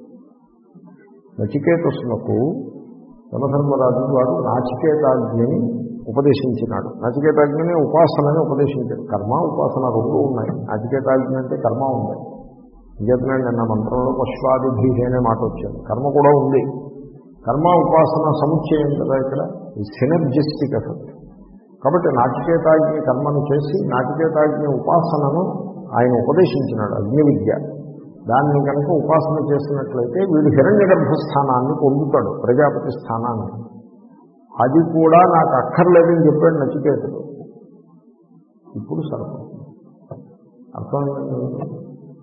నచికేతసులకు యమధర్మరాజు వారు నాచికేతాజ్ఞని ఉపదేశించినాడు నచికేతాజ్ఞని ఉపాసనని ఉపదేశించాడు కర్మ ఉపాసన రెండు ఉన్నాయి నచికేతాజ్ఞ అంటే కర్మ ఉంది నిజంగా నిన్న మంత్రంలో పశ్వాదిభి అనే మాట వచ్చింది కర్మ కూడా ఉంది కర్మ ఉపాసన సముచ్చయం కదా ఇక్కడ సినర్జిస్టిక్ ఎఫెక్ట్ కాబట్టి నాచికేతాగ్ని కర్మను చేసి నాచికేతాగ్ని ఉపాసనను ఆయన ఉపదేశించినాడు అగ్ని విద్య దాన్ని కనుక ఉపాసన చేసినట్లయితే వీడు హిరణ్య గర్భస్థానాన్ని పొందుతాడు ప్రజాపతి స్థానాన్ని అది కూడా నాకు అక్కర్లేదని చెప్పాడు నచికేతుడు ఇప్పుడు సరిపడుతుంది అర్థమైంది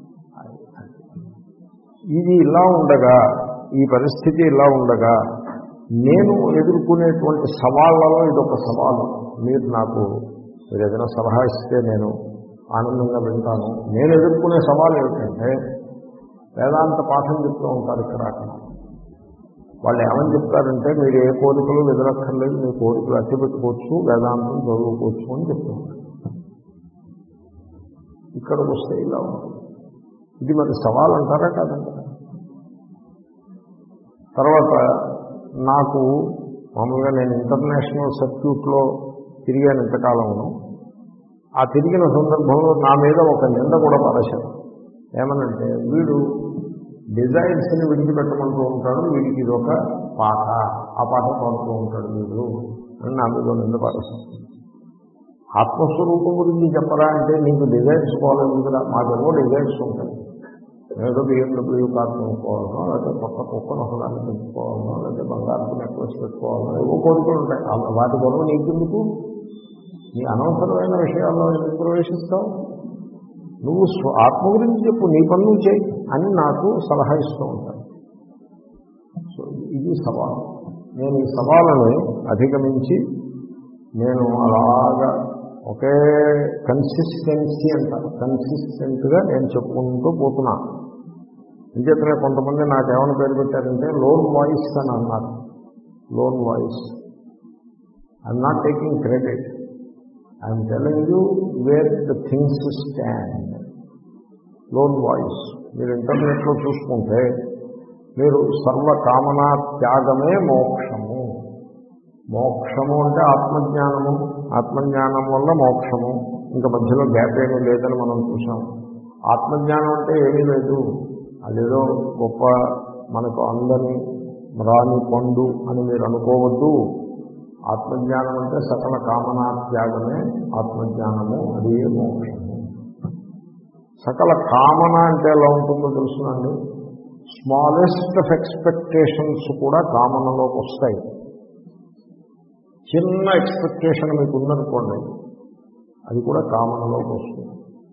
ఇది ఇలా ఉండగా ఈ పరిస్థితి ఇలా ఉండగా నేను ఎదుర్కొనేటువంటి సవాళ్లలో ఇదొక సవాలు మీరు నాకు మీరు ఏదైనా సలహా ఇస్తే నేను ఆనందంగా వింటాను నేను ఎదుర్కొనే సవాలు ఏమిటంటే వేదాంత పాఠం చెప్తూ ఉంటారు ఇక్కడ అక్కడ వాళ్ళు ఏమని చెప్తారంటే మీరు ఏ కోరికలు ఎదురక్కర్లేదు మీ కోరికలు అట్టి పెట్టుకోవచ్చు వేదాంతం చదువుకోవచ్చు అని చెప్తూ ఉంటారు ఇక్కడికి వస్తే ఇలా ఉంటుంది ఇది మరి సవాల్ అంటారా కాదంటారా తర్వాత నాకు మామూలుగా నేను ఇంటర్నేషనల్ సర్క్యూట్లో తిరిగాను ఇంతకాలంలో ఆ తిరిగిన సందర్భంలో నా మీద ఒక నింద కూడా పరచారు ఏమనంటే వీడు డిజైన్స్ని విడిచిపెట్టమంటూ ఉంటాడు వీడికి ఇది ఒక పాట ఆ పాట పాడుతూ ఉంటాడు వీడు అని నా మీద నింద పరచారు ఆత్మస్వరూపం గురించి చెప్పరా అంటే నీకు డిజైన్స్ పోలేదు కదా మాకేమో డిజైన్స్ ఉంటాయి ఏదో బిఎండబ్ల్యూ కార్ కొనుక్కోవాలనో లేకపోతే కొత్త కుక్కను ఒకదాన్ని పెంచుకోవాలనో లేకపోతే బంగారం నెక్లెస్ పెట్టుకోవాలనో ఏవో కోరికలు ఉంటాయి ఆ- వాటి గొడవ నీకెందుకు నీ అనవసరమైన విషయాల్లో ఎందుకు ప్రవేశిస్తావు నువ్వు స్వ- ఆత్మ గురించి చెప్పు నీ పని నువ్వు చేయి అని నాకు సలహా ఇస్తూ ఉంటాను సో ఇది సవాలు నేను ఈ సవాళ్ళను అధిగమించి నేను అలాగా ఒకే కన్సిస్టెన్సీ అంటారు కన్సిస్టెంట్గా నేను చెప్పుకుంటూ పోతున్నా అంచేతనే కొంతమంది నాకేమైనా పేరు పెట్టారంటే లోన్ వాయిస్ అని అన్నారు lone voice I'm not taking credit I'm telling you where the things stand lone voice మీరు ఇంటర్నెట్లో చూసుకుంటే మీరు సర్వకామనా త్యాగమే మోక్షము మోక్షము అంటే ఆత్మజ్ఞానము ఆత్మజ్ఞానం వల్ల మోక్షము ఇంకా మధ్యలో గ్యాప్ ఏమీ లేదని మనం చూసాం ఆత్మజ్ఞానం అంటే ఏమీ లేదు అదేదో గొప్ప మనకు అందని రాని పండు అని మీరు అనుకోవద్దు ఆత్మజ్ఞానం అంటే సకల కామనా త్యాగమే ఆత్మజ్ఞానము అదే మోక్షము సకల కామన అంటే ఎలా ఉంటుందో తెలుసునండి స్మాలెస్ట్ ఆఫ్ ఎక్స్పెక్టేషన్స్ కూడా కామనలోకి వస్తాయి చిన్న ఎక్స్పెక్టేషన్ మీకు ఉందనుకోండి అది కూడా కామనలోకి వస్తుంది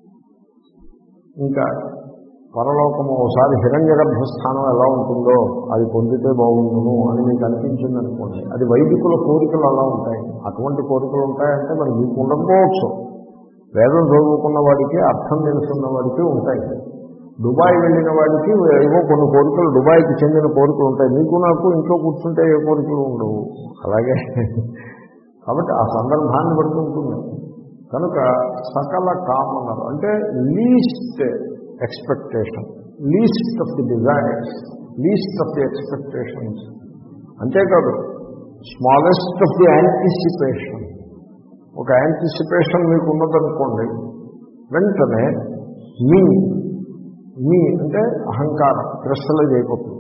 ఇంకా పరలోకము ఒకసారి హిరణ్య గర్భస్థానం ఎలా ఉంటుందో అది పొందితే బాగుండును అని మీకు అనిపించింది అనుకోండి అది వైదికుల కోరికలు అలా ఉంటాయి అటువంటి కోరికలు ఉంటాయంటే మరి మీకు ఉండకపోవచ్చు వేదం చదువుకున్న వాడికి అర్థం తెలుసున్న వాడికి ఉంటాయి దుబాయ్ వెళ్ళిన వాడికి ఏవో కొన్ని కోరికలు దుబాయ్కి చెందిన కోరికలు ఉంటాయి మీకు నాకు ఇంట్లో కూర్చుంటే ఏ కోరికలు ఉండవు అలాగే కాబట్టి ఆ సందర్భాన్ని బట్టి ఉంటుంది కనుక సకల కామనలు అంటే least expectation least of the desires least of the expectations అంతేకాదు స్మాలెస్ట్ ఆఫ్ ది యాంటిసిపేషన్ ఒక యాంటిసిపేషన్ మీకు ఉన్నదనుకోండి వెంటనే మీ మీ అంటే అహంకారం క్రిస్టలైజ్ అయిపోతుంది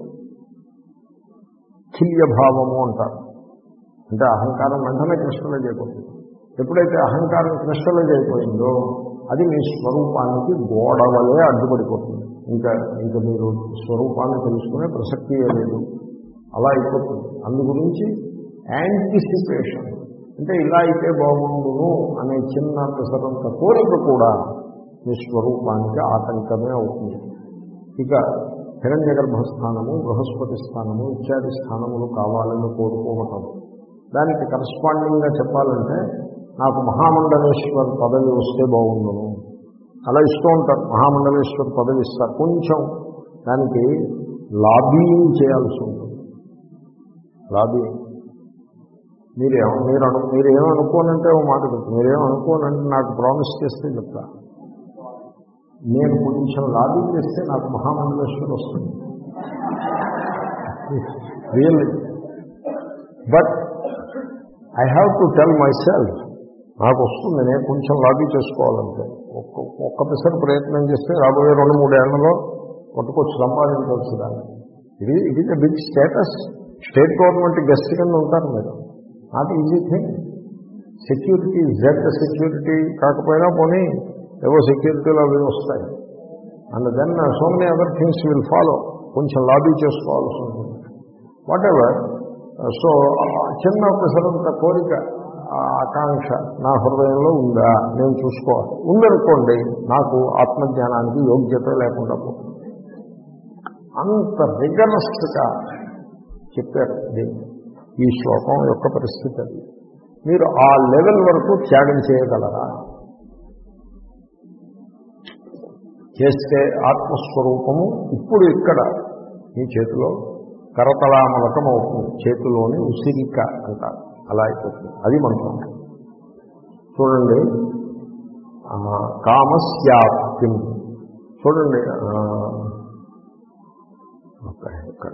కిల్య భావము అంటారు అంటే అహంకారం వెంటనే క్రిస్టలైజ్ అయిపోతుంది ఎప్పుడైతే అహంకారం క్రిస్టలైజ్ అయిపోయిందో అది మీ స్వరూపానికి గోడ వలె అడ్డుపడిపోతుంది ఇంకా ఇంకా మీరు స్వరూపాన్ని తెలుసుకునే ప్రసక్తియే లేదు అలా అయిపోతుంది అందు గురించి యాంటిసిపేషన్ అంటే ఇలా అయితే బాగుండును అనే చిన్న పిసరంత కోరిక కూడా మీ స్వరూపానికి ఆటంకమే అవుతుంది ఇక హిరణ్య గర్భస్థానము బృహస్పతి స్థానము ఇత్యాది స్థానములు కావాలని కోరుకోవటం దానికి కరస్పాండింగ్గా చెప్పాలంటే నాకు మహామండలేశ్వర్ పదవి వస్తే బాగుండును అలా ఇస్తూ ఉంటారు మహామండలేశ్వర్ పదవి ఇస్తారు కొంచెం దానికి లాబీయింగ్ చేయాల్సి ఉంటుంది లాబీయింగ్ మీరేమో మీరు అను మీరేమనుకోనంటే ఓ మాట చెప్తారు మీరేమనుకోనంటే నాకు ప్రామిస్ చేస్తే చెప్తా నేను కొంచెం లాబీ చేస్తే నాకు మహామండలేశ్వరం వస్తుంది really but I have to tell myself నాకు వస్తుంది నేను కొంచెం లాబీ చేసుకోవాలంటే ఒక్క ఒక్క పిసర్ ప్రయత్నం చేస్తే రాబోయే రెండు మూడేళ్లలో పట్టుకొచ్చి సంపాదించవచ్చు దాన్ని ఇది it is a big status state government guest కింద ఉంటారు మీరు not easy thing security Z security కాకపోయినా పోనీ ఏవో సెక్యూరిటీలో అవి వస్తాయి and then so many other things will follow కొంచెం లాబీ చేసుకోవాల్సి ఉంటుంది వాట్ ఎవర్ సో చిన్న పిసరంత కోరిక ఆ ఆకాంక్ష నా హృదయంలో ఉందా నేను చూసుకోవాలి ఉందనుకోండి నాకు ఆత్మజ్ఞానానికి యోగ్యత లేకుండా పోతుంది అంత రిగరస్గా చెప్పారు దీన్ని ఈ శ్లోకం యొక్క పరిస్థితి అది మీరు ఆ లెవెల్ వరకు త్యాగం చేయగలరా చేస్తే ఆత్మస్వరూపము ఇప్పుడు ఇక్కడ మీ చేతిలో కరతలామలకం అవుతుంది చేతిలోని ఉసిరిక అంటారు అలా అయిపోతుంది అది మంత్రం చూడండి ఆ, కామస్యాప్తిం చూడండి ఆ, ఓకే, ఇక్కడ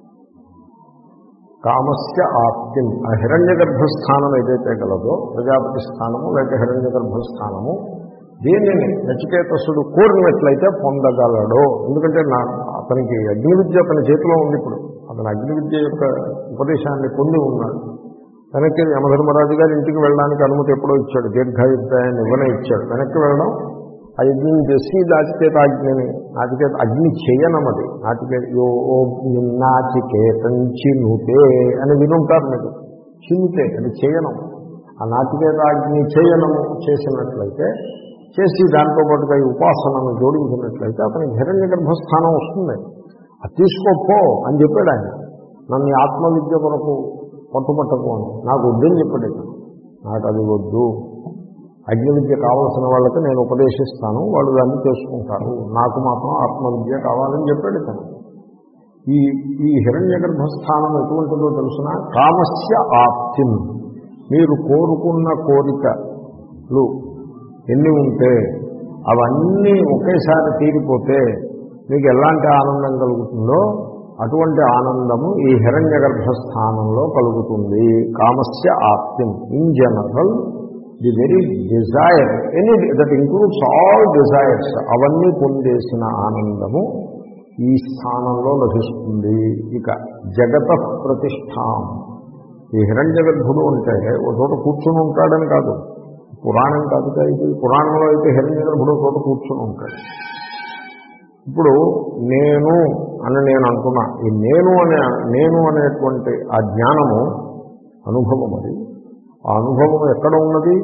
కామస్య ఆప్తిం ఆ హిరణ్య గర్భస్థానం ఏదైతే గలదో ప్రజాపతి స్థానము లేక హిరణ్య గర్భస్థానము దీనిని నచికేతసుడు కోరినట్లయితే పొందగలడో ఎందుకంటే నా అతనికి అగ్ని విద్య అతని చేతిలో ఉంది ఇప్పుడు అతను అగ్ని విద్య యొక్క ఉపదేశాన్ని పొంది ఉన్నాడు వెనక్కి యమధర్మరాజు గారి ఇంటికి వెళ్ళడానికి అనుమతి ఎప్పుడో ఇచ్చాడు దీర్ఘాయుద్ధాన్ని ఇవ్వనే ఇచ్చాడు వెనక్కి వెళ్ళడం ఆ యజ్ఞం చేసి నాచికేత అగ్నిని నాచికేత అగ్ని చేయనమది నాచికే యో ఓ నిన్నాచికేతం చినుతే అని వినుంటారు మీరు చినుతే అది చేయనం ఆ నాచికేత అగ్ని చేయనము చేసినట్లయితే చేసి దాంతో పాటుగా ఈ ఉపాసనను జోడించినట్లయితే అతనికి హిరణ్య గర్భస్థానం వస్తుంది అది తీసుకోపో అని చెప్పాడు ఆయన నన్ను ఈ ఆత్మవిద్య కొరకు పట్టుపట్టకు అని నాకు వద్దని చెప్పాడు ఆయన. నాకు అది వద్దు అగ్ని విద్య కావలసిన వాళ్ళకి నేను ఉపదేశిస్తాను వాళ్ళు దాన్ని చేసుకుంటారు నాకు మాత్రం ఆత్మవిద్య కావాలని చెప్పాడు తను ఈ ఈ హిరణ్య గర్భస్థానం ఎటువంటిదో తెలుసిన కామస్య ఆప్తిం మీరు కోరుకున్న కోరికలు ఎన్ని ఉంటే అవన్నీ ఒకేసారి తీరిపోతే మీకు ఎలాంటి ఆనందం కలుగుతుందో అటువంటి ఆనందము ఈ హిరణ్య గర్భస్థానంలో కలుగుతుంది కామస్య ఆప్తిం in general the very desire any that includes all desires అవన్నీ పొందేసిన ఆనందము ఈ స్థానంలో లభిస్తుంది ఇక జగత ప్రతిష్టాం ఈ హిరణ్య గర్భుడు అంటే ఒక చోట కూర్చుని ఉంటాడని కాదు పురాణం కాదు కదా ఇది పురాణంలో అయితే హిరణ్య గర్భుడు ఒక చోట కూర్చుని ఉంటాడు ఇప్పుడు నేను అని నేను అంటున్నా ఈ నేను అనే నేను అనేటువంటి ఆ జ్ఞానము అనుభవం అది ఆ అనుభవం ఎక్కడ ఉన్నది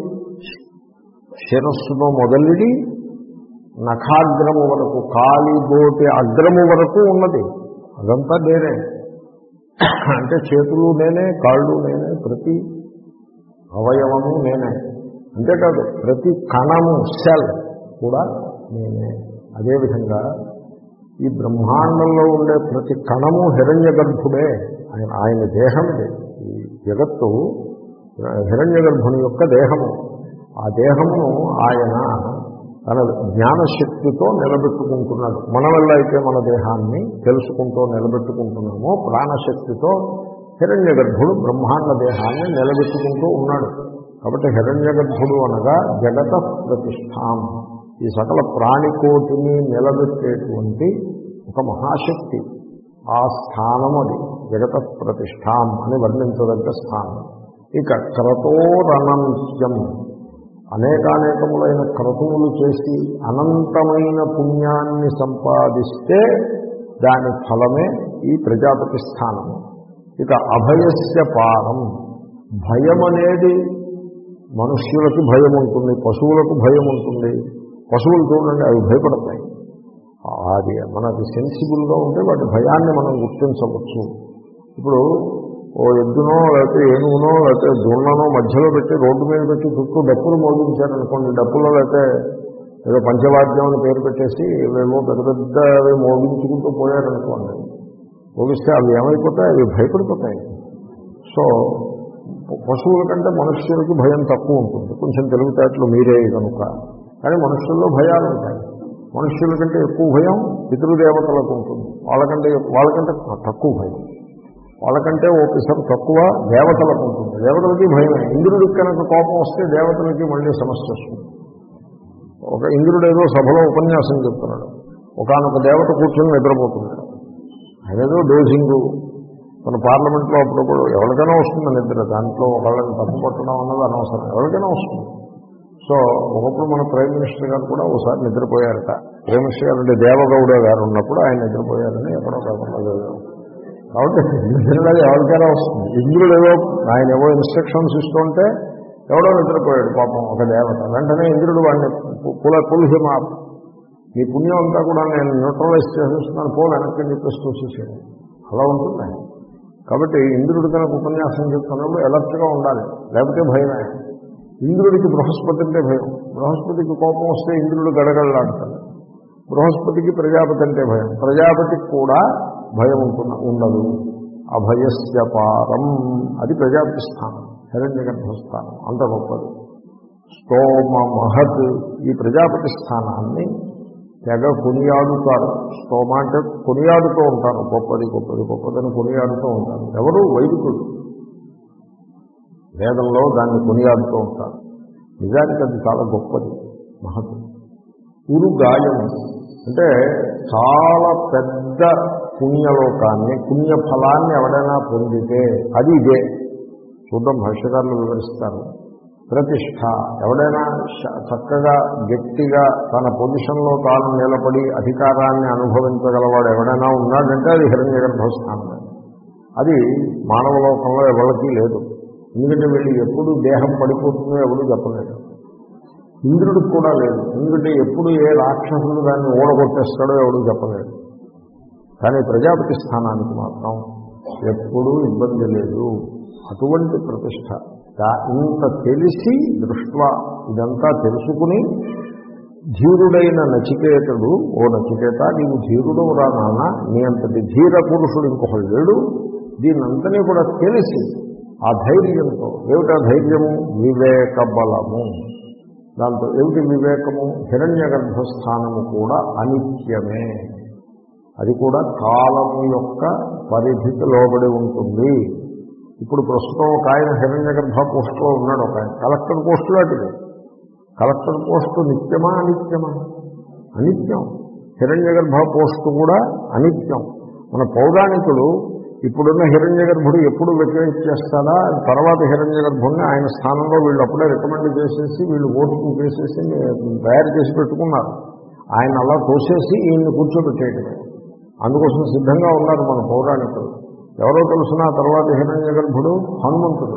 శిరస్సులో మొదలిడి నఖాగ్రము వరకు కాలిగోటి అగ్రము వరకు ఉన్నది అదంతా నేనే అంటే చేతులు నేనే కాళ్ళు నేనే ప్రతి అవయవము నేనే అంతేకాదు ప్రతి కణము సెల్ కూడా నేనే అదేవిధంగా ఈ బ్రహ్మాండంలో ఉండే ప్రతి కణము హిరణ్య గర్భుడే ఆయన ఆయన దేహం ఇది ఈ జగత్తు హిరణ్య గర్భుని యొక్క దేహము ఆ దేహమును ఆయన తన జ్ఞానశక్తితో నిలబెట్టుకుంటున్నాడు మన వల్ల అయితే మన దేహాన్ని తెలుసుకుంటూ నిలబెట్టుకుంటున్నామో ప్రాణశక్తితో హిరణ్య గర్భుడు బ్రహ్మాండ దేహాన్ని నిలబెట్టుకుంటూ ఉన్నాడు కాబట్టి హిరణ్య గర్భుడు అనగా జగత ప్రతిష్టాం ఈ సకల ప్రాణికోటిని నిలబెట్టేటువంటి ఒక మహాశక్తి ఆ స్థానం అది జగత ప్రతిష్టాం అని వర్ణించదగ్గ స్థానం ఇక క్రతోరనంత్యం అనేకానేకములైన క్రతువులు చేసి అనంతమైన పుణ్యాన్ని సంపాదిస్తే దాని ఫలమే ఈ ప్రజాపతి స్థానము ఇక అభయస్య పారం భయం అనేది మనుష్యులకి భయం ఉంటుంది పశువులకు భయం ఉంటుంది పశువులు చూడండి అవి భయపడతాయి అది మనకి సెన్సిబుల్గా ఉంటే వాటి భయాన్ని మనం గుర్తించవచ్చు ఇప్పుడు ఓ ఎద్దునో లేకపోతే ఏనుగునో లేకపోతే దున్ననో మధ్యలో పెట్టి రోడ్డు మీద పెట్టి చుట్టూ డప్పులు మోగించారనుకోండి డప్పులో లేకపోతే ఏదో పంచవాద్యం అని పేరు పెట్టేసి ఏవేమో పెద్ద పెద్దవి మోగించుకుంటూ పోయారనుకోండి మోగిస్తే అవి ఏమైపోతాయి అవి భయపడిపోతాయి సో పశువుల కంటే మనుష్యులకి భయం తక్కువ ఉంటుంది కొంచెం తెలివితేటలు మీరే కనుక కానీ మనుషుల్లో భయాలు ఉంటాయి మనుష్యుల కంటే ఎక్కువ భయం పితృదేవతలకు ఉంటుంది వాళ్ళకంటే వాళ్ళకంటే తక్కువ భయం వాళ్ళకంటే ఓ పిసరు తక్కువ దేవతలకు ఉంటుంది దేవతలకి భయమే ఇంద్రుడికి కనుక కోపం వస్తే దేవతలకి మళ్ళీ సమస్య వస్తుంది ఒక ఇంద్రుడు ఏదో సభలో ఉపన్యాసం చెప్తున్నాడు ఒకనొక దేవత కూర్చొని నిద్రపోతున్నాడు అదేదో డోజింగు మన పార్లమెంట్లో అప్పుడప్పుడు ఎవరికైనా వస్తుంది నిద్ర దాంట్లో ఒకళ్ళని తప్పు పట్టడం అన్నది అనవసరం ఎవరికైనా వస్తుంది సో ఒకప్పుడు మన ప్రైమ్ మినిస్టర్ గారు కూడా ఒకసారి నిద్రపోయారట ప్రైమ్ మినిస్టర్ గారు అంటే దేవగౌడ గారు ఉన్నప్పుడు ఆయన నిద్రపోయారని ఎక్కడో కాకుండా కాబట్టి నిద్రలో ఎవరికైనా వస్తుంది ఇంద్రుడు ఏదో ఆయన ఏవో ఇన్స్ట్రక్షన్స్ ఇస్తుంటే ఎవడో నిద్రపోయాడు పాపం ఒక దేవత వెంటనే ఇంద్రుడు వాడిని పుల పులిహిమా నీ పుణ్యం అంతా కూడా నేను న్యూట్రలైజ్ చేసేస్తున్నాను పో వెనక్కి చెప్పేసి చూసేసాడు అలా ఉంటుంది ఆయన కాబట్టి ఇంద్రుడు కనుక ఉపన్యాసం చెప్తున్నప్పుడు ఎలర్ట్గా ఉండాలి లేకపోతే భయమే ఇంద్రుడికి బృహస్పతి అంటే భయం బృహస్పతికి కోపం వస్తే ఇంద్రుడు గడగడలాడతాడు బృహస్పతికి ప్రజాపతి అంటే భయం ప్రజాపతికి కూడా భయం ఉంటున్న ఉండదు అభయస్య పారం అది ప్రజాపతి స్థానం హిరణ్య గర్భస్థానం అంత గొప్పది స్తోమ మహత్ ఈ ప్రజాపతి స్థానాన్ని తెగ కొనియాడుతారు స్తోమ అంటే కొనియాడుతూ ఉంటారు గొప్పది గొప్పది గొప్పదని కొనియాడుతూ ఉంటారు ఎవరు వైదికుడు వేదంలో దాన్ని కొనియాడుతూ ఉంటారు నిజానికి అది చాలా గొప్పది మహత్ ఉరు గాయం అంటే చాలా పెద్ద పుణ్యలోకాన్ని పుణ్య ఫలాన్ని ఎవడైనా పొందితే అది ఇదే చూద్దాం భాష్యకారులు వివరిస్తారు ప్రతిష్ట ఎవడైనా శ- చక్కగా గట్టిగా తన పొజిషన్లో తాను నిలబడి అధికారాన్ని అనుభవించగలవాడు ఎవడైనా ఉన్నాడంటే అది హిరణ్య గర్భస్థానమే అది మానవ లోకంలో ఎవరికి లేదు ఎందుకంటే వీళ్ళు ఎప్పుడు దేహం పడిపోతుందో ఎవడు చెప్పలేదు ఇంద్రుడికి కూడా లేదు ఎందుకంటే ఎప్పుడు ఏ రాక్షసుడు దాన్ని ఓడగొట్టేస్తాడో ఎవడు చెప్పలేదు కానీ ప్రజాపతి స్థానానికి మాత్రం ఎప్పుడూ ఇబ్బంది లేదు అటువంటి ప్రతిష్ట దా- ఇంత తెలిసి దృష్ట్యా ఇదంతా తెలుసుకుని ధీరుడైన నచికేతుడు ఓ నచికేత నీవు ధీరుడు రా నాన్న నీ అంతటి ధీర పురుషుడు ఇంకొకడు లేడు దీనంతని కూడా తెలిసి ఆ ధైర్యంతో ఏమిటా ధైర్యము వివేక బలము దాంతో ఏమిటి వివేకము హిరణ్య గర్భస్థానము కూడా అనిత్యమే అది కూడా కాలము యొక్క పరిధికి లోబడి ఉంటుంది ఇప్పుడు ప్రస్తుతం ఒక ఆయన హిరణ్య గర్భ పోస్టులో ఉన్నాడు ఒక ఆయన కలెక్టర్ పోస్టు లాంటిది కలెక్టర్ పోస్టు నిత్యమా అనిత్యమా అనిత్యం హిరణ్య గర్భ పోస్టు కూడా అనిత్యం మన పౌరాణికులు ఇప్పుడున్న హిరణ్య గర్భుడు ఎప్పుడు వెకేట్ చేస్తాడా తర్వాత హిరణ్య గర్భుడిని ఆయన స్థానంలో వీళ్ళు అప్పుడే రికమెండ్ చేసేసి వీళ్ళు ఓటింగ్ చేసేసి తయారు చేసి పెట్టుకున్నారు ఆయన అలా తోసేసి ఈయన్ని కూర్చోబెట్టేయటమే అందుకోసం సిద్ధంగా ఉన్నారు మన పౌరాణికులు ఎవరో తెలుసిన తర్వాత హిరణ్య గర్భుడు హనుమంతుడు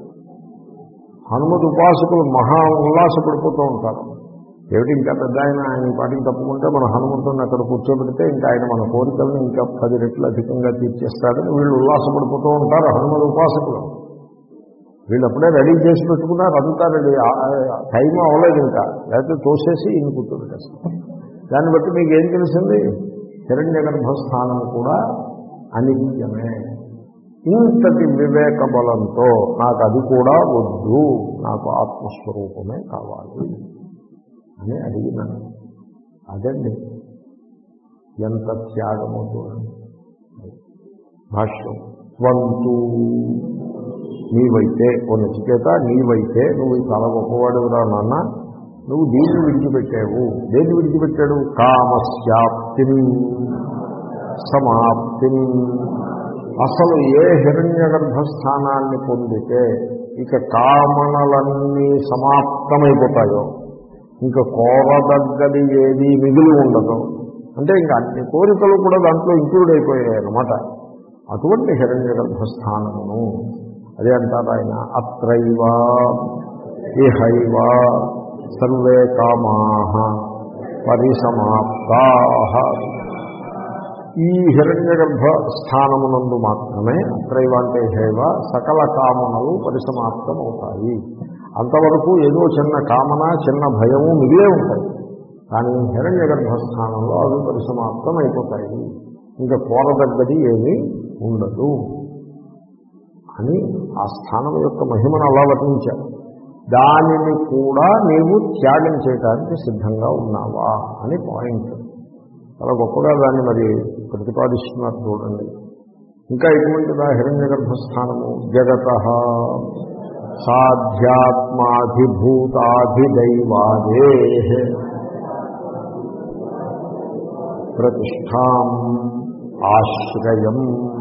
హనుమతి ఉపాసకులు మహా ఉల్లాసపడిపోతూ ఉంటారు ఏమిటి ఇంకా పెద్ద ఆయన ఆయన ఈ పాటికి తప్పుకుంటే మన హనుమంతుడిని అక్కడ కూర్చోబెడితే ఇంకా ఆయన మన కోరికలను ఇంకా పది రెట్లు అధికంగా తీర్చేస్తాడని వీళ్ళు ఉల్లాసపడిపోతూ ఉంటారు హనుమతి ఉపాసకులు వీళ్ళు అప్పుడే రెడీ చేసి పెట్టుకున్నారు అంతా రెడీ ఆ- ఆ- టైం అవ్వలేదు ఇంకా లేకపోతే తోసేసి ఈయన కూర్చోబెట్టేస్తారు దాన్ని బట్టి మీకు ఏం తెలిసింది హిరణ్య గర్భస్థానం కూడా అనిత్యమే ఇంతటి వివేక బలంతో నాకు అది కూడా వద్దు నాకు ఆత్మస్వరూపమే కావాలి అని అడిగినాను అదండి ఎంత త్యాగమో చూడండి భాష్యం స్వంతు నీవైతే ఓ నచికేత నీవైతే నువ్వు చాలా గొప్పవాడురా నాన్న నువ్వు దీన్ని విడిచిపెట్టావు దేన్ని విడిచిపెట్టాడు కామస్యాప్తిం సమాప్తిం అసలు ఏ హిరణ్య గర్భస్థానాన్ని పొందితే ఇక కామనలన్నీ సమాప్తమైపోతాయో ఇంకా కోరదగ్గది ఏది మిగిలి ఉండదు అంటే ఇంకా అన్ని కోరికలు కూడా దాంట్లో ఇంక్లూడ్ అయిపోయాయి అన్నమాట అటువంటి హిరణ్య గర్భస్థానమును అదే అంటారు ఆయన అత్రైవ ఇహైవ సర్వే కామా పరిసమాప్తా ఈ హిరణ్య గర్భ స్థానమునందు మాత్రమే అత్రైవ అంటే హైవ సకల కామనలు పరిసమాప్తం అవుతాయి అంతవరకు ఏదో చిన్న కామన చిన్న భయము మిగిలే ఉంటాయి కానీ హిరణ్య గర్భస్థానంలో అవి పరిసమాప్తం అయిపోతాయి ఇంకా కోరదగ్గది ఏమీ ఉండదు అని ఆ స్థానం యొక్క మహిమను అలా వర్ణించారు దానిని కూడా నీవు త్యాగం చేయడానికి సిద్ధంగా ఉన్నావా అని పాయింట్ చాలా గొప్పగా దాన్ని మరి ప్రతిపాదిస్తున్నారు చూడండి ఇంకా ఎటువంటిదా హిరణ్య గర్భస్థానము జగత సాధ్యాత్మాధిభూతాధిదైవాదే ప్రతిష్టాం ఆశ్రయం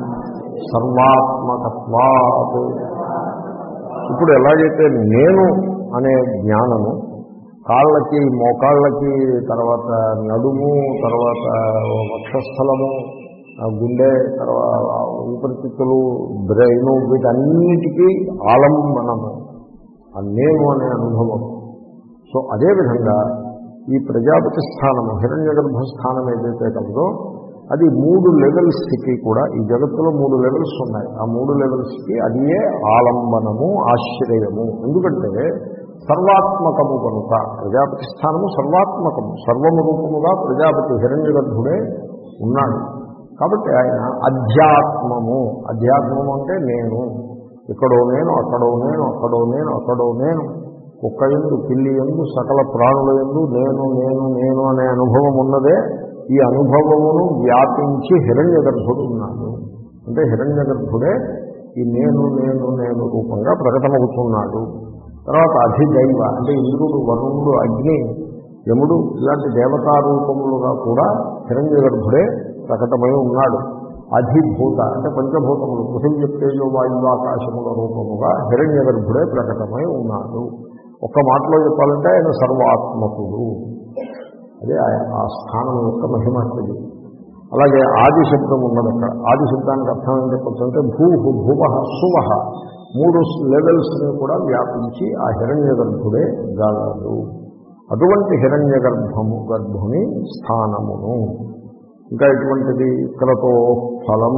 సర్వాత్మకత్వాత్ ఇప్పుడు ఎలాగైతే నేను అనే జ్ఞానము కాళ్ళకి మోకాళ్ళకి తర్వాత నడుము తర్వాత వక్షస్థలము ఆ గుండె తర్వాత ఊపిరితిత్తులు బ్రెయిన్ వీటన్నిటికీ ఆలంబనము ఆ నేను అనే అనుభవం సో అదేవిధంగా ఈ ప్రజాపతి స్థానము హిరణ్య గర్భస్థానం ఏదైతే కలదో అది మూడు లెవెల్స్కి కూడా ఈ జగత్తులో మూడు లెవెల్స్ ఉన్నాయి ఆ మూడు లెవెల్స్కి అదియే ఆలంబనము ఆశ్రయము ఎందుకంటే సర్వాత్మకము కనుక ప్రజాపతి స్థానము సర్వాత్మకము సర్వము రూపముగా ప్రజాపతి హిరణ్య గర్భుడే ఉన్నాడు కాబట్టి ఆయన అధ్యాత్మము అధ్యాత్మము అంటే నేను ఇక్కడో నేను అక్కడో నేను అక్కడో నేను అక్కడో నేను కుక్క ఎందు పిల్లి ఎందు సకల ప్రాణుల ఎందు నేను నేను నేను అనే అనుభవం ఉన్నదే ఈ అనుభవమును వ్యాపించి హిరణ్య గర్భుడు ఉన్నాడు అంటే హిరణ్య గర్భుడే ఈ నేను నేను నేను రూపంగా ప్రకటమవుతున్నాడు తర్వాత అధిదైవ అంటే ఇంద్రుడు వరుణుడు అగ్ని యముడు ఇలాంటి దేవతా రూపములుగా కూడా హిరణ్య గర్భుడే ప్రకటమై ఉన్నాడు అధిభూత అంటే పంచభూతములు పృథివీ తేజో వాయువు ఆకాశముల రూపముగా హిరణ్య గర్భుడే ప్రకటమై ఉన్నాడు ఒక్క మాటలో చెప్పాలంటే ఆయన సర్వాత్మకుడు అదే ఆ- ఆ స్థానం యొక్క మహిమది అలాగే ఆది శబ్దం ఉన్నది అక్కడ ఆది శబ్దానికి అర్థం ఏం చెప్పచ్చు అంటే భూ భువ శువ మూడు లెవెల్స్ని కూడా వ్యాపించి ఆ హిరణ్య గర్భుడే గాలడు అటువంటి హిరణ్య గర్భము గర్భుని స్థానమును ఇంకా ఎటువంటిది క్రతో ఫలం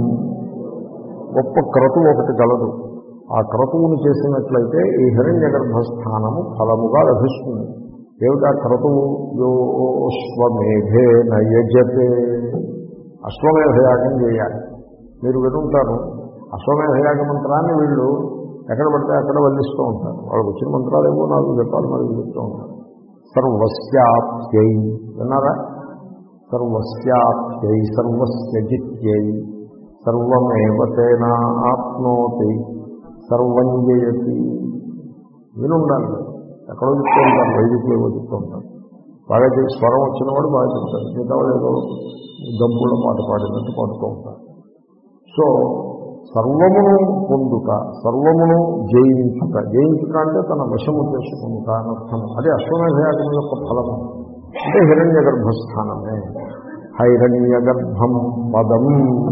గొప్ప క్రతువు ఒకటి కలదు ఆ క్రతువును చేసినట్లయితే ఈ హిరణ్య గర్భస్థానము ఫలముగా లభిస్తుంది ఏమిటా క్రతువు యోశ్వమేఘే నయజతే అశ్వమేధయాగం చేయాలి మీరు వినుంటారు అశ్వమేధయాగ మంత్రాన్ని వీళ్ళు ఎక్కడ పడితే అక్కడ వల్లిస్తూ ఉంటారు వాళ్ళకి వచ్చిన మంత్రాలు ఏవో నాకు చెప్పాలి మరి చెప్తూ ఉంటారు సర్వస్యాప్యై విన్నారా సర్వస్యాప్యై సర్వస్య జిత్యై సర్వమేవ తేనా ఆప్నోతి సర్వం జయతి వినుండాలి ఎక్కడో చెప్తూ ఉంటారు వైదికులు ఏవో చెప్తూ ఉంటారు బాగా చేసి స్వరం వచ్చిన వాడు బాగా చెప్తారు మిగతా వాళ్ళు ఏదో గంపుల పాట పాడినట్టు పాడుతూ ఉంటారు సో సర్వమును పొందుట సర్వమును జయించుట జయించుట అంటే తన వశము చేసుకుంట అనర్థం అదే అశ్వమేధయాగం యొక్క ఫలము అంటే హిరణ్య గర్భస్థానమే హైరణ్య గర్భం పదం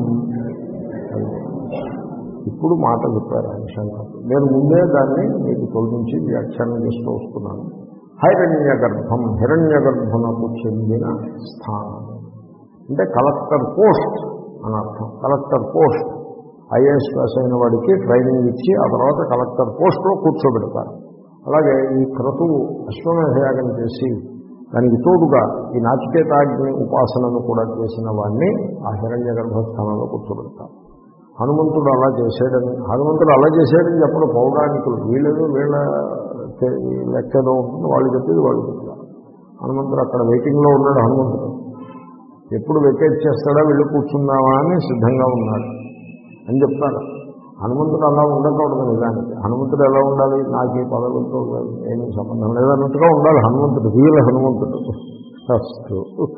ఇప్పుడు మాట చెప్పారు ఆయన శంకర్ నేను ముందే దాన్ని మీకు తొలగించి వ్యాఖ్యానం చేస్తూ వస్తున్నాను హైరణ్య గర్భం హిరణ్య గర్భమునకు చెందిన స్థానం అంటే కలెక్టర్ పోస్ట్ అని అర్థం కలెక్టర్ పోస్ట్ ఐఏఎస్ పాస్ అయిన వాడికి ట్రైనింగ్ ఇచ్చి ఆ తర్వాత కలెక్టర్ పోస్ట్లో కూర్చోబెడతారు అలాగే ఈ క్రతువు అశ్వమేధయాగం చేసి దానికి తోడుగా ఈ నాచికేతాగ్ని ఉపాసనను కూడా చేసిన వాడిని ఆ హిరణ్య గర్భస్థానంలో కూర్చోబెడతారు హనుమంతుడు అలా చేశాడని హనుమంతుడు అలా చేశాడని చెప్పడం పౌరాణికులు వీళ్ళేదో వీళ్ళ తె- లెక్కదో ఉంటుంది వాళ్ళు చెప్పేది వాళ్ళు చెప్తారు హనుమంతుడు అక్కడ వెయిటింగ్లో ఉన్నాడు హనుమంతుడు ఎప్పుడు వెకేట్ చేస్తాడా వెళ్ళి కూర్చుందామా అని సిద్ధంగా ఉన్నాడు అని చెప్తారు హనుమంతుడు అలా ఉండకూడదు నిజానికి హనుమంతుడు ఎలా ఉండాలి నాకు ఈ పదవులతో ఏమీ సంబంధం లేదన్నట్టుగా ఉండాలి హనుమంతుడు రియల్ హనుమంతుడు ఫస్ట్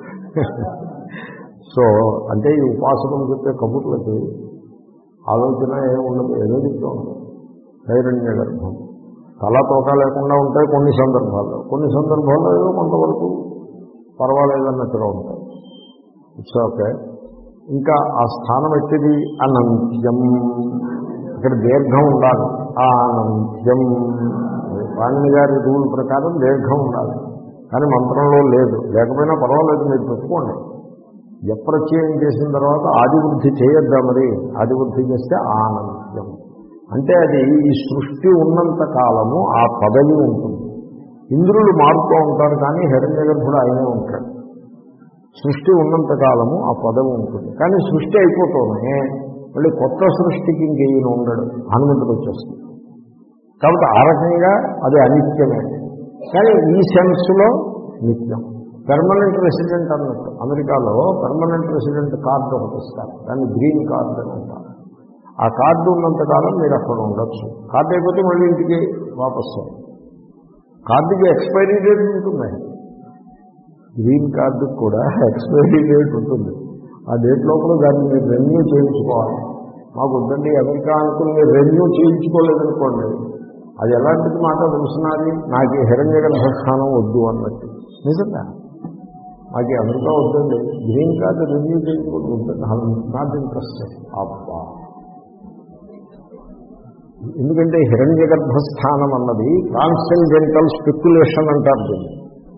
సో అంటే ఈ ఉపాసకులు చెప్పే కబుర్లకి ఆలోచన ఏమి ఉండదు ఏదో చెప్తూ ఉంటుంది హైరణ్య గర్భం తల తోక లేకుండా ఉంటాయి కొన్ని సందర్భాల్లో కొన్ని సందర్భాల్లో ఏదో కొంతవరకు పర్వాలేదన్నట్టుగా ఉంటాయి ఇట్స్ ఓకే ఇంకా ఆ స్థానం ఎట్టిది అనంత్యం ఇక్కడ దీర్ఘం ఉండాలి ఆ అనంత్యం వాణి గారి రూల్ ప్రకారం దీర్ఘం ఉండాలి కానీ మంత్రంలో లేదు లేకపోయినా పర్వాలేదు మీరు పెట్టుకోండి ఎప్రత్యయం చేసిన తర్వాత ఆదివృద్ధి చేయొద్దా మరి ఆదివృద్ధి చేస్తే ఆనంత్యం అంటే అది ఈ సృష్టి ఉన్నంత కాలము ఆ పదవి ఉంటుంది ఇంద్రులు మారుతూ ఉంటారు కానీ హిరణ్య గర్భుడు ఆయనే ఉంటాడు సృష్టి ఉన్నంత కాలము ఆ పదవి ఉంటుంది కానీ సృష్టి అయిపోతూనే మళ్ళీ కొత్త సృష్టికి ఇంకేయన ఉండడు హనుమంతుడు వచ్చేస్తుంది కాబట్టి ఆ రకంగా అది అనిత్యమే కానీ ఈ సెన్స్లో నిత్యం పెర్మనెంట్ రెసిడెంట్ అన్నట్టు అమెరికాలో పెర్మనెంట్ రెసిడెంట్ కార్డు ఒకటి ఇస్తారు దాన్ని గ్రీన్ కార్డు అని అంటారు ఆ కార్డు ఉన్నంతకాలం మీరు అక్కడ ఉండొచ్చు కార్డు అయిపోతే మళ్ళీ ఇంటికి వాపసు కార్డుకి ఎక్స్పైరీ డేట్ ఉంటుంది గ్రీన్ కార్డు కూడా ఎక్స్పైరీ డేట్ ఉంటుంది ఆ డేట్ లోపల దాన్ని మీరు రెన్యూ చేయించుకోవాలి మాకు వద్దండి అమెరికా అనుకుని మీరు రెన్యూ చేయించుకోలేదనుకోండి అది ఎలాంటిది మాట తెలుసున్నది నాకు ఈ హిరణ్య గర్భస్థానం వద్దు అన్నట్టు నిజంగా నాకు ఈ అమెరికా వద్దండి గ్రీన్ కార్డు రెన్యూ చేయించుకుంటూ నాట్ ఇంట్రెస్టెడ్ అబ్బా ఎందుకంటే హిరణ్య గర్భస్థానం అన్నది ట్రాన్సెండెంటల్ స్పెక్యులేషన్ అంటారు దీన్ని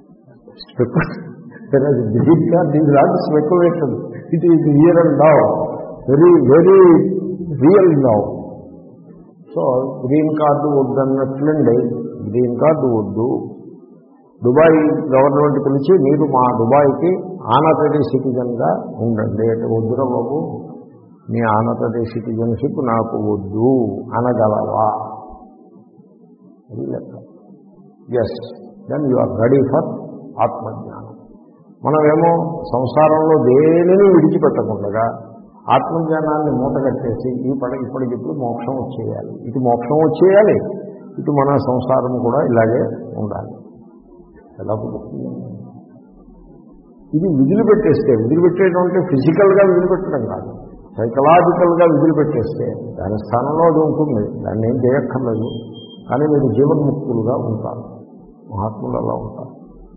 green card is not speculation it is real and now very very real now so green card వద్దన్నట్లండి గ్రీన్ కార్డు వద్దు దుబాయ్ గవర్నమెంట్ పిలిచి మీరు మా దుబాయ్కి ఆనటరీ సిటిజన్గా ఉండండి అంటే వద్దురా బాబు మీ ఆనటరీ సిటిజన్షిప్ నాకు వద్దు అనగలవా అది లెక్క yes then you are ready for ఆత్మజ్ఞానం మనమేమో సంసారంలో దేనిని విడిచిపెట్టకుండా ఆత్మజ్ఞానాన్ని మూటగట్టేసి ఈ పడ ఇప్పటికిప్పుడు మోక్షం వచ్చేయాలి ఇటు మోక్షం వచ్చేయాలి ఇటు మన సంసారం కూడా ఇలాగే ఉండాలి ఎలా కుదురుతుంది ఇది విదిలిపెట్టేస్తే విదిలిపెట్టేయడం అంటే ఫిజికల్గా విదిలిపెట్టడం కాదు సైకలాజికల్గా విదిలిపెట్టేస్తే దాని స్థానంలో అది ఉంటుంది దాన్ని ఏం చేయక్కర్లేదు కానీ మీరు జీవన్ముక్తులుగా ఉంటారు మహాత్ములు అలా ఉంటారు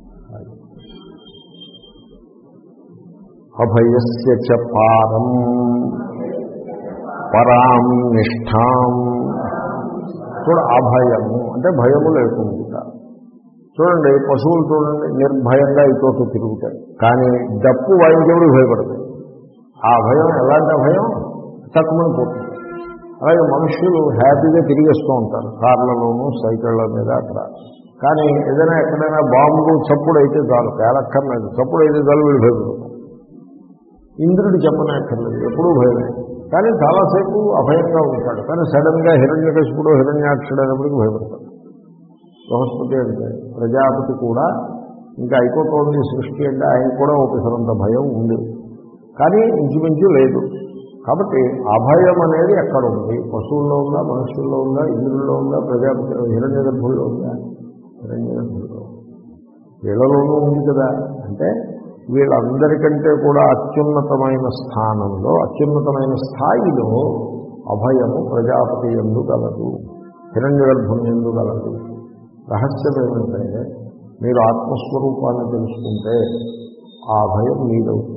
అభయస్య చ పారం పరాం నిష్ఠాం చూడ అభయము అంటే భయము లేకుండా చూడండి పశువులు చూడండి నిర్భయంగా ఇతోటి తిరుగుతాయి కానీ డప్పు వాయించేప్పుడు భయపడతాయి ఆ భయం ఎలాంటి భయం తక్కువని పోతుంది అలాగే మనుషులు హ్యాపీగా తిరిగేస్తూ ఉంటారు కార్లలోనూ సైకిళ్ళ మీద అక్కడ కానీ ఏదైనా ఎక్కడైనా బాంబు చప్పుడు అయితే చాలు పేలక్కర్లేదు చప్పుడు అయితే చాలు వీళ్ళు భయపడతారు ఇంద్రుడు చెప్పనక్కర్లేదు ఎప్పుడూ భయమే కానీ చాలాసేపు అభయంగా ఉంటాడు కానీ సడన్గా హిరణ్యకశిపుడు హిరణ్యాక్షుడు అయినప్పటికీ భయపడతాడు బృహస్పతి అంటే ప్రజాపతి కూడా ఇంకా అయిపోతుంది సృష్టి అంటే ఆయన కూడా ఒకసారంత భయం ఉంది కానీ ఇంచుమించు లేదు కాబట్టి అభయం అనేది ఎక్కడ ఉంది పశువుల్లో ఉందా మనుషుల్లో ఉందా ఇంద్రుల్లో ఉందా ప్రజాపతి హిరణ్య గర్భుల్లో ఉందా హిరణ్య గర్భుల్లో వీళ్ళలోనూ ఉంది కదా అంటే వీళ్ళందరికంటే కూడా అత్యున్నతమైన స్థానంలో అత్యున్నతమైన స్థాయిలో అభయము ప్రజాపతి ఎందు గలదు హిరణ్య గర్భం ఎందు గలదు రహస్యం ఏమంటే మీరు ఆత్మస్వరూపాన్ని తెలుసుకుంటే ఆ అభయం మీదవుతుంది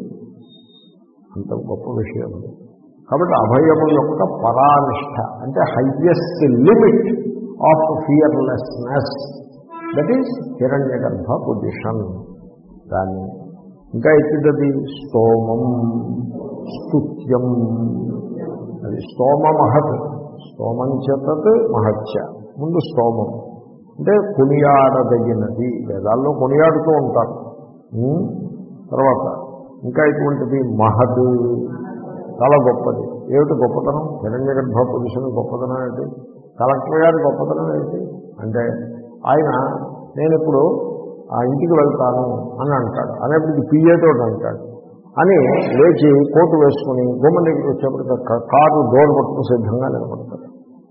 అంత గొప్ప విషయం అది కాబట్టి అభయము యొక్క పరానిష్ట అంటే highest limit of fearlessness that is Hiranyagarbha position దాన్ని ఇంకా ఎత్తిదది స్తోమం స్తుత్యం అది స్తోమ మహత్ స్తోమంచతత్ మహత్య ముందు స్తోమం అంటే కొనియాడదగినది వేదాల్లో కొనియాడుతూ ఉంటారు ఉమ్, తర్వాత ఇంకా ఇటువంటిది మహద్ చాలా గొప్పది ఏమిటి గొప్పతనం హిరణ్య గర్భ పొజిషన్ గొప్పతనం ఏంటి కలెక్టర్ గారి గొప్పతనం ఏంటి అంటే ఆయన నేను ఇప్పుడు ఆ ఇంటికి వెళ్తాను అని అంటాడు అనేప్పటికి పిఏతో అంటాడు అని లేచి కోటు వేసుకుని గుమ్మ దగ్గరికి వచ్చేప్పటికి క- కారు డోర్ పట్టుకుని సిద్ధంగా నిలబడతాడు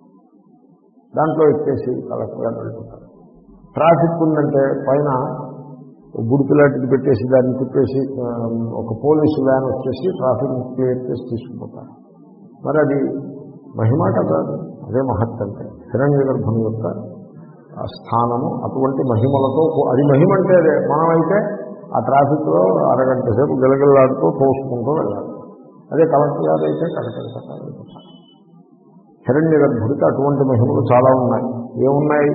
దాంట్లో ఎక్కేసి కలెక్టర్ గారు వెళ్తుంటారు ట్రాఫిక్ ఉందంటే పైన గుడిపిలాంటిది పెట్టేసి దాన్ని తిప్పేసి ఆ, ఒక పోలీసు వ్యాన్ వచ్చేసి ట్రాఫిక్ క్లియర్ చేసి తీసుకుపోతారు మరి అది మహిమ కదా అదే మహత్ అంటే హిరణ్య గర్భం యొక్క ఆ స్థానము అటువంటి మహిమలతో కూ- అది మహిమ అంటే అదే మనమైతే ఆ ట్రాఫిక్లో అరగంట సేపు గిలగిల్లాడుతూ తోసుకుంటూ వెళ్ళాలి అదే కలెక్టర్ గారు అయితే కటకట హిరణ్య గర్భుడికి అటువంటి మహిమలు చాలా ఉన్నాయి ఏమున్నాయి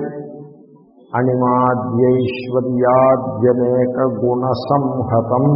అణిమాద్యైశ్వర్యాద్యనేక గుణ సంహతం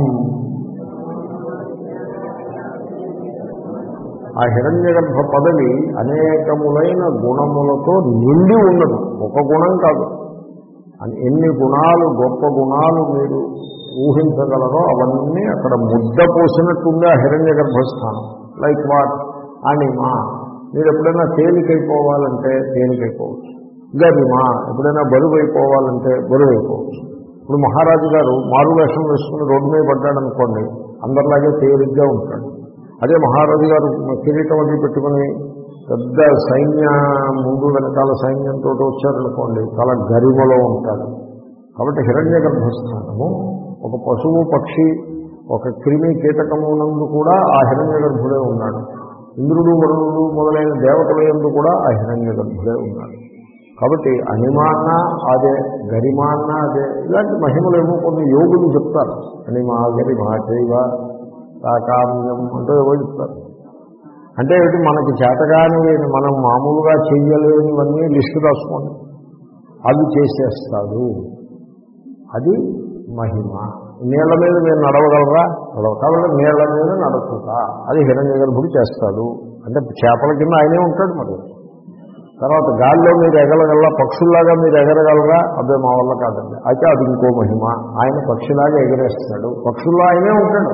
ఆ హిరణ్య గర్భ పదవి అనేకములైన గుణములతో నిండి ఉన్నది ఒక గుణం కాదు అన్- ఎన్ని గుణాలు గొప్ప గుణాలు మీరు ఊహించగలరో అవన్నీ అక్కడ ముద్ద పోసినట్టుంది ఆ హిరణ్య గర్భస్థానం లైక్ వాట్ అనిమా మీరు ఎప్పుడైనా తేలికైపోవాలంటే తేలికైపోవచ్చు గరిమ ఎప్పుడైనా బరువు అయిపోవాలంటే బరువు అయిపోవచ్చు ఇప్పుడు మహారాజు గారు మారు వేషం వేసుకుని రోడ్డు మీద పడ్డాడు అనుకోండి అందరిలాగే తేలిగ్గా ఉంటాడు అదే మహారాజు గారు కిరీటం అది పెట్టుకుని పెద్ద సైన్య ముందు వెనకాల సైన్యంతో వచ్చారనుకోండి చాలా గరిమలో ఉంటాడు కాబట్టి హిరణ్య గర్భస్థానము ఒక పశువు పక్షి ఒక క్రిమి కీటకమునందు కూడా ఆ హిరణ్య గర్భుడే ఉన్నాడు ఇంద్రుడు వరుణుడు మొదలైన దేవతల ఎందు కూడా ఆ హిరణ్య గర్భుడే ఉన్నాడు కాబట్టి అనిమాన్న అదే గరిమాన్న అదే ఇలాంటి మహిమలు ఏమో కొన్ని యోగులు చెప్తారు అనిమా గరిమా చైవ తాకామ్యం అంటే ఏవో చెప్తారు అంటే ఏమిటి మనకి చేతగాని మనం మామూలుగా చెయ్యలేనివన్నీ లిస్టు రాసుకోండి అవి చేసేస్తాడు అది మహిమ నీళ్ల మీద మీరు నడవగలరా నడవ కాబట్టి నీళ్ల మీద నడుపుతా అది హిరణ్య గర్భుడు చేస్తాడు అంటే చేపల కింద ఆయనే ఉంటాడు మరి తర్వాత గాల్లో మీరు ఎగరగలరా పక్షుల్లాగా మీరు ఎగరగలరా అదే మా వల్ల కాదండి అయితే అది ఇంకో మహిమ ఆయన పక్షిలాగా ఎగరేస్తాడు పక్షుల్లో ఆయనే ఉంటాడు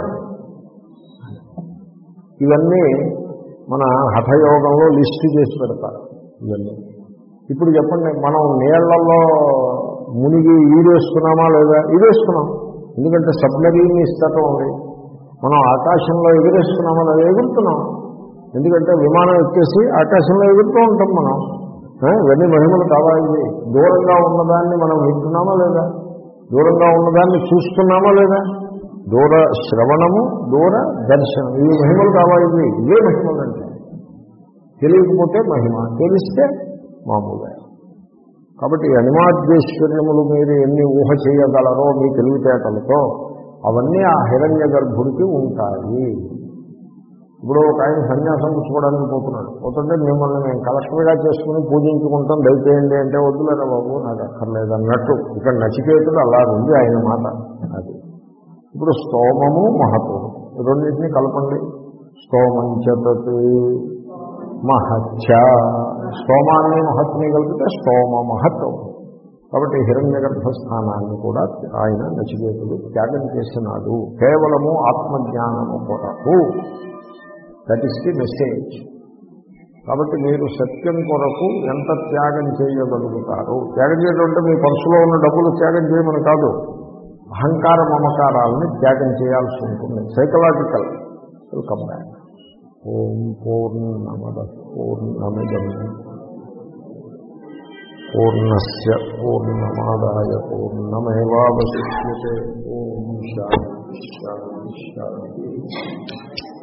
ఇవన్నీ మన హఠయోగంలో లిస్టు చేసి పెడతారు ఇవన్నీ ఇప్పుడు చెప్పండి మనం నీళ్లలో మునిగి ఈడేసుకున్నామా లేదా ఈడేసుకున్నాం ఎందుకంటే సబ్మరీన్ ఇస్తటం ఉంది మనం ఆకాశంలో ఎగిరేసుకున్నామా లేదా ఎగురుతున్నాం ఎందుకంటే విమానం ఎక్కేసి ఆకాశంలో ఎగురుతూ ఉంటాం మనం ఆ, ఇవన్నీ మహిమలు కావాలి దూరంగా ఉన్నదాన్ని మనం వింటున్నామా లేదా దూరంగా ఉన్నదాన్ని చూస్తున్నామా లేదా దూర శ్రవణము దూర దర్శనం ఇవి మహిమలు కావాలి ఇవే మహిమలు అంటే తెలియకపోతే మహిమ తెలిస్తే మామూలుగా కాబట్టి ఈ అనిమాద్యేశ్వర్యములు మీరు ఎన్ని ఊహ చేయగలరో మీ తెలివితేటలతో అవన్నీ ఆ హిరణ్య గర్భుడికి ఉంటాయి ఇప్పుడు ఒక ఆయన సన్యాసం పుచ్చుకోవడానికి పోతున్నాడు పోతుంటే మిమ్మల్ని మేము కలెక్టర్గా చేసుకుని పూజించుకుంటాం దయచేయండి అంటే వద్దులేరా బాబు నాకు అక్కర్లేదు అన్నట్టు ఇక్కడ నచికేతుడు అలా ఉంది ఆయన మాట అది ఇప్పుడు స్తోమము మహత్వము ఈ రెండింటినీ కలపండి స్తోమంచతత్ మహత్య స్తోమాన్ని మహత్ని కలిపితే స్తోమ మహత్వం కాబట్టి హిరణ్య గర్భస్థానాన్ని కూడా ఆయన నచికేతుడు త్యాగం చేసినాడు కేవలము ఆత్మజ్ఞానము కొరకు దట్ ఇస్ ది మెసేజ్ కాబట్టి మీరు సత్యం కొరకు ఎంత త్యాగం చేయగలుగుతారు త్యాగం చేయడం అంటే మీ పర్సులో ఉన్న డబ్బులు త్యాగం చేయమని కాదు అహంకార మమకారాలని త్యాగం చేయాల్సి ఉంటుంది సైకలాజికల్ వెల్కమ్ బ్యాక్ ఓం పూర్ణమద పూర్ణమిదం పూర్ణస్ పూర్ణమాదాయ పూర్ణమేవాశిష్యే ఓం శాంతి శాంతి శాంతి